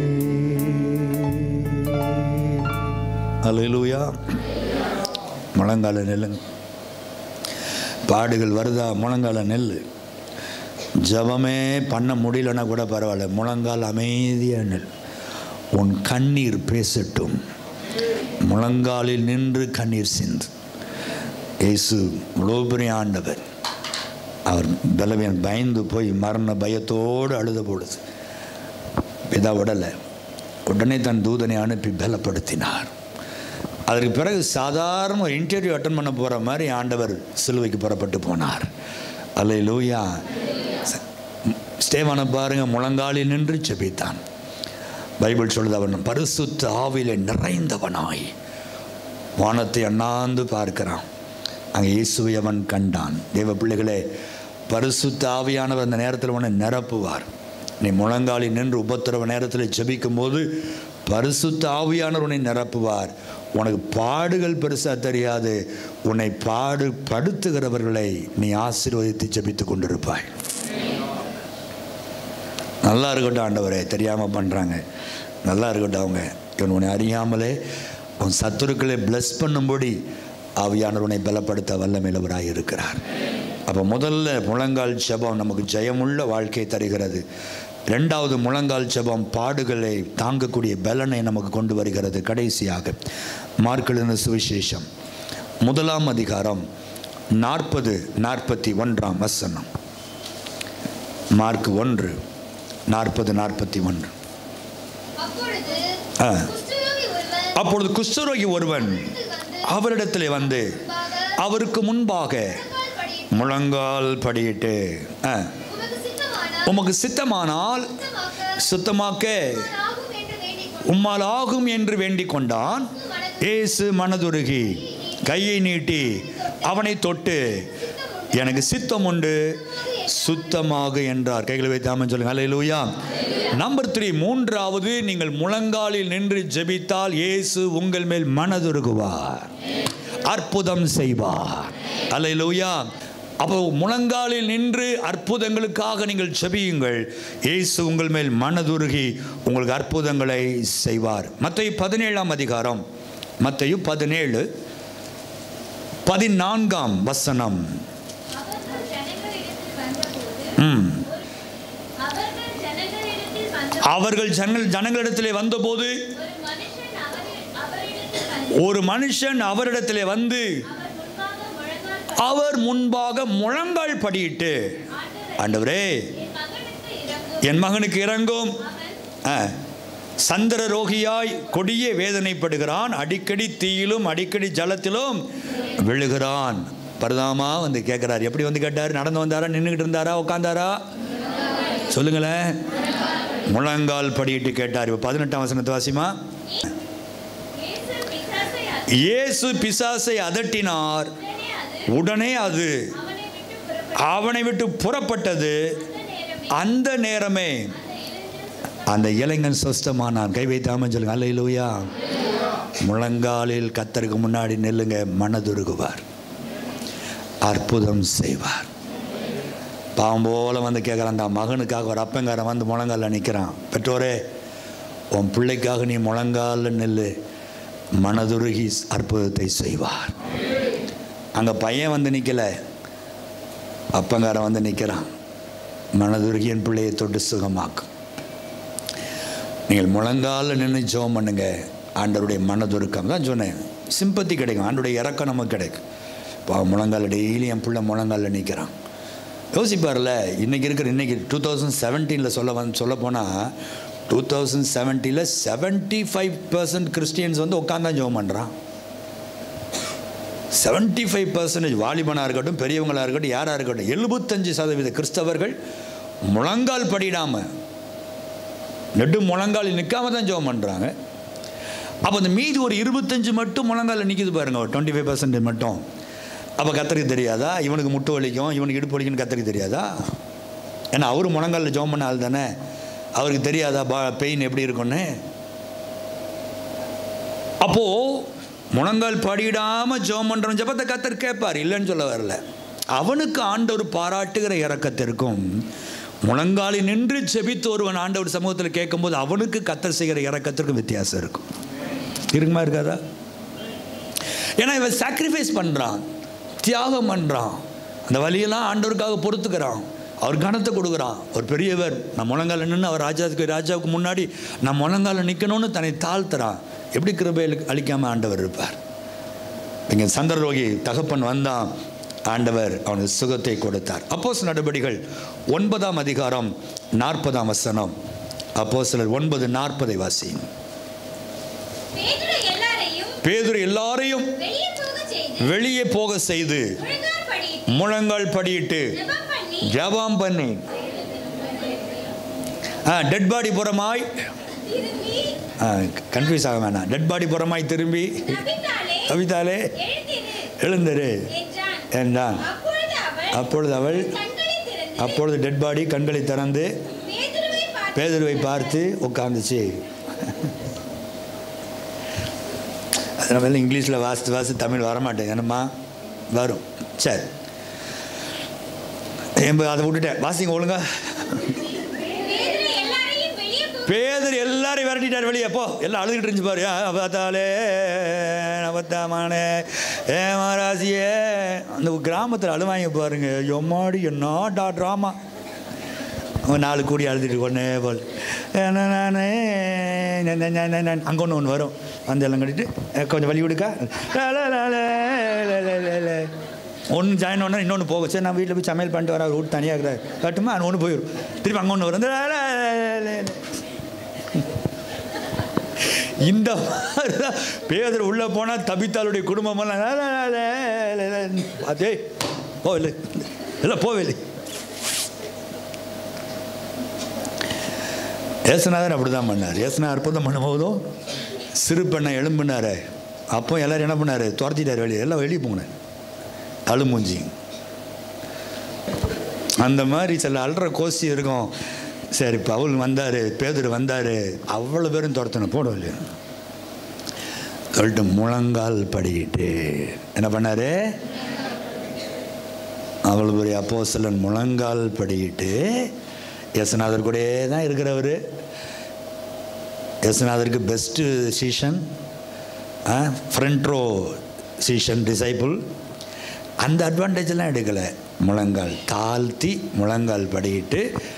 அலையிலூயா முழங்கால நெல்லுங்க பாடுகள் வருதா முழங்கால நெல் ஜபமே பண்ண முடியலன்னா கூட பரவாயில்ல முழங்கால் அமைதியாக நெல் உன் கண்ணீர் பேசட்டும் முழங்காலில் நின்று கண்ணீர் சிந்து இயேசு இவ்வளோ பெரிய ஆண்டவர் அவர் பலவீன் பயந்து போய் மரண பயத்தோடு அழுத பொழுது பிதா உடலை உடனே தன் தூதனை அனுப்பி பலப்படுத்தினார் அதற்கு பிறகு சாதாரண ஒரு இன்டர்வியூ அட்டன் பண்ண போகிற மாதிரி ஆண்டவர் சிலுவைக்கு புறப்பட்டு போனார் அல்ல லூயா ஸ்டேவானை பாருங்க முழங்காலில் நின்று செபித்தான் பைபிள் சொல்லுது அவன் பரிசுத்த ஆவியிலே நிறைந்தவனாய் வானத்தை அண்ணாந்து பார்க்கிறான் அங்கே இயேசுவை அவன் கண்டான் தேவ பிள்ளைகளே பரிசுத்த ஆவியானவர் அந்த நேரத்தில் உன்னை நிரப்புவார் நீ முழங்காலி நின்று உபத்திரவ நேரத்தில் ஜெபிக்கும் போது பரிசுத்த ஆவியானவர் உன்னை நிரப்புவார் உனக்கு பாடுகள் பெருசாக தெரியாது உன்னை பாடு படுத்துகிறவர்களை நீ ஆசீர்வதித்து ஜெபித்து கொண்டிருப்பாய் நல்லா இருக்கட்டும் ஆண்டவரே தெரியாமல் பண்ணுறாங்க நல்லா இருக்கட்டும் அவங்க இவன் உன்னை அறியாமலே உன் சத்துருக்களை bless பண்ணும்படி ஆவியானவர் உன்னை பலப்படுத்த வல்லமையிலவராக இருக்கிறார் அப்போ முதல்ல முழங்கால் ஜெபம் நமக்கு ஜெயமுள்ள வாழ்க்கை தருகிறது ரெண்டாவது முழங்கால் ஜெபம் பாடுகளை தாங்கக்கூடிய பலனை நமக்கு கொண்டு வருகிறது கடைசியாக மார்க்கெழுந்த சுவிசேஷம் முதலாம் அதிகாரம் நாற்பது நாற்பத்தி ஒன்றாம் வசனம் மார்க் ஒன்று நாற்பது நாற்பத்தி ஒன்று அப்பொழுது ஆ. குஷ்டரோகி ஒருவர் அப்பொழுது குஷ்டரோகி ஒருவன் அவரிடத்தில் வந்து அவரிடத்தில் வந்து முன்பாக அவருக்கு முன்பாக முழங்கால் படி முழங்கால் படியிட்டு ஆ, உமக்கு சித்தமானால் உமக்கு சித்தமானால் சுத்தமாக்க சுத்தமாக்க ஆகும் என்று வேண்டிக் கொண்டு உம்மால் ஆகும் என்று வேண்டிக் கொண்டான் இயேசு மனதுருகி கையை நீட்டி அவனை தொட்டு எனக்கு சித்தம் உண்டு சுத்தமாக என்றார் கைகளை வைத்து ஆமென் சொல்லுங்க ஹalleluya நம்பர் த்ரீ மூன்றாவது நீங்கள் முழங்காலில் நின்று ஜெபித்தால் இயேசு உங்கள் மேல் மனதுருகுவார் அற்புதம் செய்வார் ஹalleluya அப்போ முழங்காலில் நின்று அற்புதங்களுக்காக நீங்கள் ஜெபியுங்கள் இயேசு உங்கள் மேல் மனதுருகி உங்களுக்கு அற்புதங்களை செய்வார் மத்தேயு பதினேழாம் அதிகாரம் மத்தேயு பதினேழு பதினான்காம் வசனம் அவர்கள் ஜனங்களிடத்தில் வந்தபோது ம் அவர்கள் ஜனங்களிடத்தில் வந்த அவர்கள் ஜனங்கள் ஜனங்களிடத்திலே வந்தபோது ஒரு மனுஷன் அவரிடத்தில் வந்து ஒரு மனுஷன் அவரிடத்திலே வந்து அவர் முன்பாக முழங்கால் அவர் முன்பாக முழங்கால் படியிட்டு ஆண்டவரே, ஆண்டவரே என் மகனுக்கு இறங்கும் என் மகனுக்கு இறங்கும் அவன் ஆ, சந்திர ரோகியாய் கொடிய வேதனைப்படுகிறான் அடிக்கடி தீயிலும் அடிக்கடி ஜலத்திலும் விழுகிறான் பரதாமா வந்து கேட்குறாரு எப்படி வந்து கேட்டார் நடந்து வந்தாரா நின்றுக்கிட்டு இருந்தாரா உட்காந்தாரா சொல்லுங்களேன் முழங்கால் படியிட்டு கேட்டார் இப்போ பதினெட்டாம் வசனத்தை வாசிமா இயேசு பிசாசை இயேசு பிசாசை அதட்டினார் உடனே அது உடனே அது அவனை விட்டு புறப்பட்டு அவனை விட்டு புறப்பட்டது அந்த நேரமே அந்த நேரமே அந்த இளைஞன் சொஸ்தமானான் கை வைத்தாம சொல்லுங்க அல்லையிலூயா முழங்காலில் கத்தருக்கு முன்னாடி நில்லுங்க மனதுருகுவார் அற்புதம் செய்வார் பாவம் போல வந்து கேட்குறான் அந்த மகனுக்காக ஒரு அப்பங்காரன் வந்து முழங்காலில் நிற்கிறான் பெற்றோரே உன் பிள்ளைக்காக நீ முழங்காலில் நில்லு மனதுருகி அற்புதத்தை செய்வார் அங்கே பையன் வந்து நிற்கல அப்பங்காரன் வந்து நிற்கிறான் மனதுருகி என் பிள்ளையை தொட்டு சுகமாக்கும் நீங்கள் முழங்கால நின்று ஜெபம் பண்ணுங்க ஆண்டவருடைய மனதுருக்கம் தான் சொன்னேன் சிம்பத்தி கிடைக்கும் ஆண்டோடைய இறக்கம் நமக்கு கிடைக்கும் இப்போ முழங்கால டெய்லி என் பிள்ளை முழங்கால நிற்கிறான் யோசிப்பார்ல இன்னைக்கு இருக்கிற இன்னைக்கு டூ தௌசண்ட் செவன்டீனில் சொல்ல வந்து சொல்ல போனால் டூ தௌசண்ட் செவன்ட்டியில் செவன்ட்டி ஃபைவ் பர்சன்ட் கிறிஸ்டியன்ஸ் வந்து உட்காந்தான் ஜெபம் பண்ணுறான் செவன்ட்டி ஃபைவ் பர்சன்டேஜ் வாலிபனாக இருக்கட்டும் பெரியவங்களாக இருக்கட்டும் யாராக இருக்கட்டும் எழுபத்தஞ்சு சதவீத கிறிஸ்தவர்கள் முழங்கால் படிடாமல் நெடு முழங்காலில் நிற்காம தான் ஜெபம் பண்ணுறாங்க அப்போ அந்த மீதி ஒரு இருபத்தஞ்சு மட்டும் முழங்காலில் நிற்கிது பாருங்க ஒரு டுவெண்ட்டி ஃபைவ் பர்சன்டேஜ் மட்டும் அப்போ கத்தருக்கு தெரியாதா இவனுக்கு முட்டு வலிக்கும் இவனுக்கு இடுப்பு வலிக்கும்னு கத்தருக்கு தெரியாதா ஏன்னா அவர் முழங்காலில் ஜெபம் பண்ண ஆள் தானே அவருக்கு தெரியாதா பா பெயின் எப்படி இருக்கும்னு அப்போது முழங்கால் படியிடாமல் ஜெபம் பண்ணுறவன் ஜெபத்தை கத்தர் கேட்பார் இல்லைன்னு சொல்ல வரல அவனுக்கு ஆண்டவர் பாராட்டுகிற இறக்கத்திற்கும் முழங்காலி நின்று ஜெபித்து ஒருவன் ஆண்டவர் சமூகத்தில் கேட்கும்போது அவனுக்கு கத்தர் செய்கிற இறக்கத்திற்கும் வித்தியாசம் இருக்கும் இருக்குமா இருக்காதா ஏன்னா இவன் சாக்ரிஃபைஸ் பண்ணுறான் தியாகம் பண்ணுறான் அந்த வழியெல்லாம் ஆண்டவருக்காக பொறுத்துக்கிறான் அவர் கனத்தை கொடுக்குறான் ஒரு பெரியவர் நான் முழங்கால நின்று அவர் ராஜாவுக்கு ராஜாவுக்கு முன்னாடி நான் முழங்கால நிற்கணும்னு தன்னை தாழ்த்துறான் எப்படி கிருபை அளிக்காமல் ஆண்டவர் இருப்பார் இங்கே சந்திரரோகி தகப்பன் வந்தான் ஆண்டவர் அவனுக்கு சுகத்தை கொடுத்தார் அப்போஸ் நடபடிகள் ஒன்பதாம் அதிகாரம் நாற்பதாம் வசனம் அப்போ சிலர் ஒன்பது நாற்பதை வாசி பேதுரு எல்லாரையும் பேதுரு எல்லாரையும் வெளியே போக செய்து வெளியே போக செய்து முழங்கால் படியிட்டு முழங்கால் படியிட்டு ஜெபம் பண்ணி ஜெபம் பண்ணி டெட் பாடி புறமாய் திரும்பி கன்ஃபியூஸ் ஆக வேணாம் டெட் பாடி புறமாய் திரும்பி நபித்தாலே தவித்தாலே எழுந்திரு எழுந்திரு என்றான் என்றான் அப்பொழுது அவள் அப்பொழுது அவள் கண்களை திறந்து அப்பொழுது டெட் பாடி கண்களை திறந்து பேதுருவை பார்த்து பேதுருவை பார்த்து உட்காந்துச்சு அது நம்ம எல்லாம் இங்கிலீஷில் வாசித்து வாசித்து தமிழ் வரமாட்டேங்க என்னம்மா வரும் சரி எம்ப அதை விட்டுட்டேன் வாசிங்க ஒழுங்கா பேதுரு எல்லாரையும் வெளியே கூப்பிட்டு பேதர் எல்லாரையும் விரட்டிட்டார் வெளியே போ எல்லாம் அழுதுகிட்டு இருந்துச்சு பாரு அவத்தாலே நவத்தாமானே ஏ மகாராசியே அந்த கிராமத்தில் அழுவாங்க பாருங்க எம்மாடி என்ன டா ட்ராமா அவன் நாலு கூடி அழுதுட்டு ஒன்றே போல் நானே அங்கே ஒன்று ஒன்று வரும் அந்த எல்லாம் கட்டிட்டு அஹ், கொஞ்சம் வழி விடுக்கா ஒன்று ஜாயின் ஒன்று இன்னொன்று போகும் சரி நான் வீட்டில் போய் சமையல் பண்ணிட்டு வர வீட்டு தனியாக இருக்கிறார் கட்டுமா அது ஒன்று போயிடும் திருப்பி அங்கே ஒன்று வரும் இந்த மாதிரி தான் பேதர் உள்ளே போனால் தபித்தாளுடைய குடும்பமெல்லாம் அதே போகல இல்லை போகவில்லை ஏசுநாதர் அப்படி தான் பண்ணார் ஏசுனா அற்புதம் பண்ணும்போதும் சிறு பெண்ணை எழும்பினார் அப்போ எல்லாரும் என்ன பண்ணார் துரத்திட்டார் வெளியே எல்லாம் வெளியே போனார் அழுமூஞ்சி அந்த மாதிரி சில அல்ற கோசி இருக்கும் சரி பவுல் வந்தார் பேதர் வந்தார் அவ்வளோ பேரும் துரத்தணும் போடும் இல்லையா சொல்லிட்டு முழங்கால் படிக்கிட்டு என்ன பண்ணாரு அவ்வளோ பெரிய அப்போஸ்தலன் முழங்கால் படிக்கிட்டு யசநாதர் கூடயே தான் இருக்கிறவர் யசநாதருக்கு பெஸ்ட்டு சீஷன் ஃப்ரண்ட் ரோ சீஷன் டிசைபிள் அந்த அட்வான்டேஜெல்லாம் எடுக்கலை முழங்கால் தாழ்த்தி முழங்கால் படிக்கிட்டு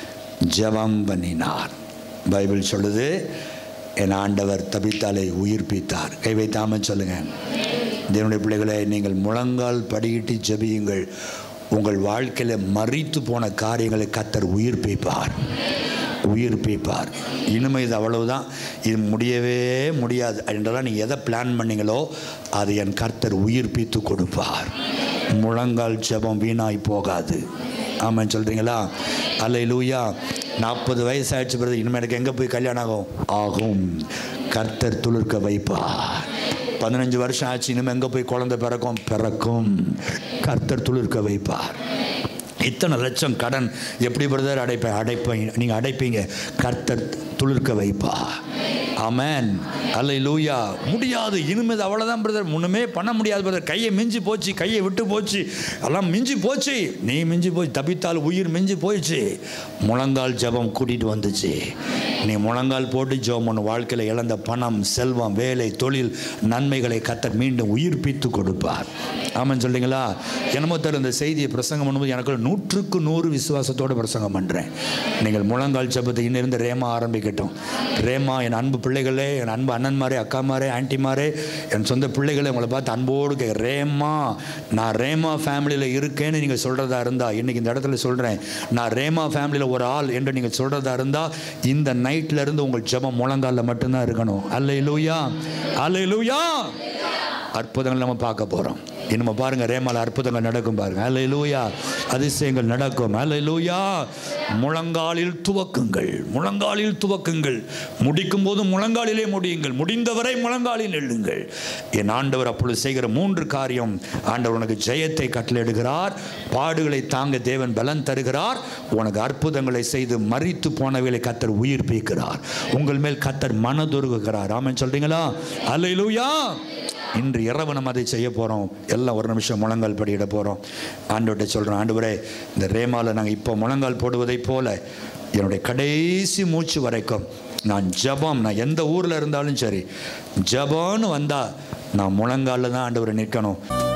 ஜெபம் பண்ணினார் பைபிள் சொல்லுது என் ஆண்டவர் தபித்தாலை உயிர்ப்பித்தார் கை வைத்தாமல் சொல்லுங்கள் தேவனுடைய பிள்ளைகளை நீங்கள் முழங்கால் படியிட்டு ஜெபியுங்கள் உங்கள் வாழ்க்கையில் மறித்து போன காரியங்களை கத்தர் உயிர்ப்பிப்பார் உயிர்ப்பிப்பார் இனிமே இது அவ்வளவுதான் இது முடியவே முடியாது என்றெல்லாம் நீங்கள் எதை பிளான் பண்ணீங்களோ அது என் கர்த்தர் உயிர்ப்பித்து கொடுப்பார் முழங்கால் ஜெபம் வீணாய் போகாது ஆமாம் சொல்கிறீங்களா அல்ல லூயா நாற்பது வயசு ஆயிடுச்சு பிறகு இனிமேல் எனக்கு எங்கே போய் கல்யாணம் ஆகும் ஆகும் கர்த்தர் துளிர்க்க வைப்பார் பதினஞ்சு வருஷம் ஆச்சு இனிமேல் எங்கே போய் குழந்தை பிறக்கும் பிறக்கும் கர்த்தர் துளிர்க்க வைப்பார் இத்தனை லட்சம் கடன் எப்படி பிரதர் அடைப்பேன் அடைப்பேன் நீங்கள் அடைப்பீங்க கர்த்தர் துளிர்க்க வைப்பா ஆமென் அல்லை லூயா முடியாது இனிமேல் அவ்வளோதான் பிரதர் முன்னுமே பண்ண முடியாது பிரதர் கையை மிஞ்சி போச்சு கையை விட்டு போச்சு எல்லாம் மிஞ்சி போச்சு நீ மிஞ்சி போய் தப்பித்தால் உயிர் மிஞ்சி போயிடுச்சு முழங்கால் ஜெபம் கூட்டிகிட்டு வந்துச்சு நீ முழங்கால் போட்டு ஜெபம் பண்ணு வாழ்க்கையில் இழந்த பணம் செல்வம் வேலை தொழில் நன்மைகளை கத்தர் மீண்டும் உயிர்ப்பித்து கொடுப்பார் ஆமாம் சொல்றீங்களா என்னமோ தெரியல இந்த செய்தியை பிரசங்கம் பண்ணும்போது எனக்கு நூற்றுக்கு நூறு விசுவாசத்தோடு பிரசங்கம் பண்ணுறேன் நீங்கள் முழங்கால் ஜெபத்தை இன்னிருந்து ரேமா ஆரம்பிக்கட்டும் ரேமா என் அன்பு பிள்ளைகளே என் அன்பு அண்ணன்மாரே அக்காமாரே ஆன்ட்டிமாரே என் சொந்த பிள்ளைகளை உங்களை பார்த்து அன்போடு கே ரேமா நான் ரேமா ஃபேமிலியில் இருக்கேன்னு நீங்கள் சொல்கிறதா இருந்தால் இன்றைக்கி இந்த இடத்துல சொல்கிறேன் நான் ரேமா ஃபேமிலியில் ஒரு ஆள் என்று நீங்கள் சொல்கிறதா இருந்தால் இந்த நைட்ல இருந்து உங்கள் ஜெபம் முழங்காலில் மட்டும்தான் இருக்கணும் அல்ல லூயா அல்ல லூயா அற்புதங்கள் நம்ம பார்க்க போகிறோம் இனிமே பாருங்க ரேமால அற்புதங்கள் நடக்கும் பாருங்க அல்ல லூயா அதிசயங்கள் நடக்கும் அல்ல லூயா முழங்காலில் துவக்குங்கள் முழங்காலில் துவக்குங்கள் முடிக்கும் போது முழங்காலிலே முடியுங்கள் முடிந்தவரை முழங்காலில் எழுங்கள் என் ஆண்டவர் அப்பொழுது செய்கிற மூன்று காரியம் ஆண்டவர் உனக்கு ஜெயத்தை கட்டளையிடுகிறார் பாடுகளை தாங்க தேவன் பலன் தருகிறார் உனக்கு அற்புதங்களை செய்து மறித்து போனவைகளை கத்தர் உயிர்ப்பிக்கிறார் உங்கள் மேல் கத்தர் மனதுருகுகிறார் ஆமென் சொல்றீங்களா அல்லேலூயா இன்று இரவு நம்ம அதை செய்ய போகிறோம் எல்லாம் ஒரு நிமிஷம் முழங்கால் படியிட போகிறோம் ஆண்டவர்கிட்ட சொல்கிறோம் ஆண்டவரே இந்த ரேமாவில் நாங்கள் இப்போ முழங்கால் போடுவதைப் போல என்னுடைய கடைசி மூச்சு வரைக்கும் நான் ஜெபம் நான் எந்த ஊரில் இருந்தாலும் சரி ஜெபம்னு வந்தால் நான் முழங்காலில் தான் ஆண்டவரை நிற்கணும்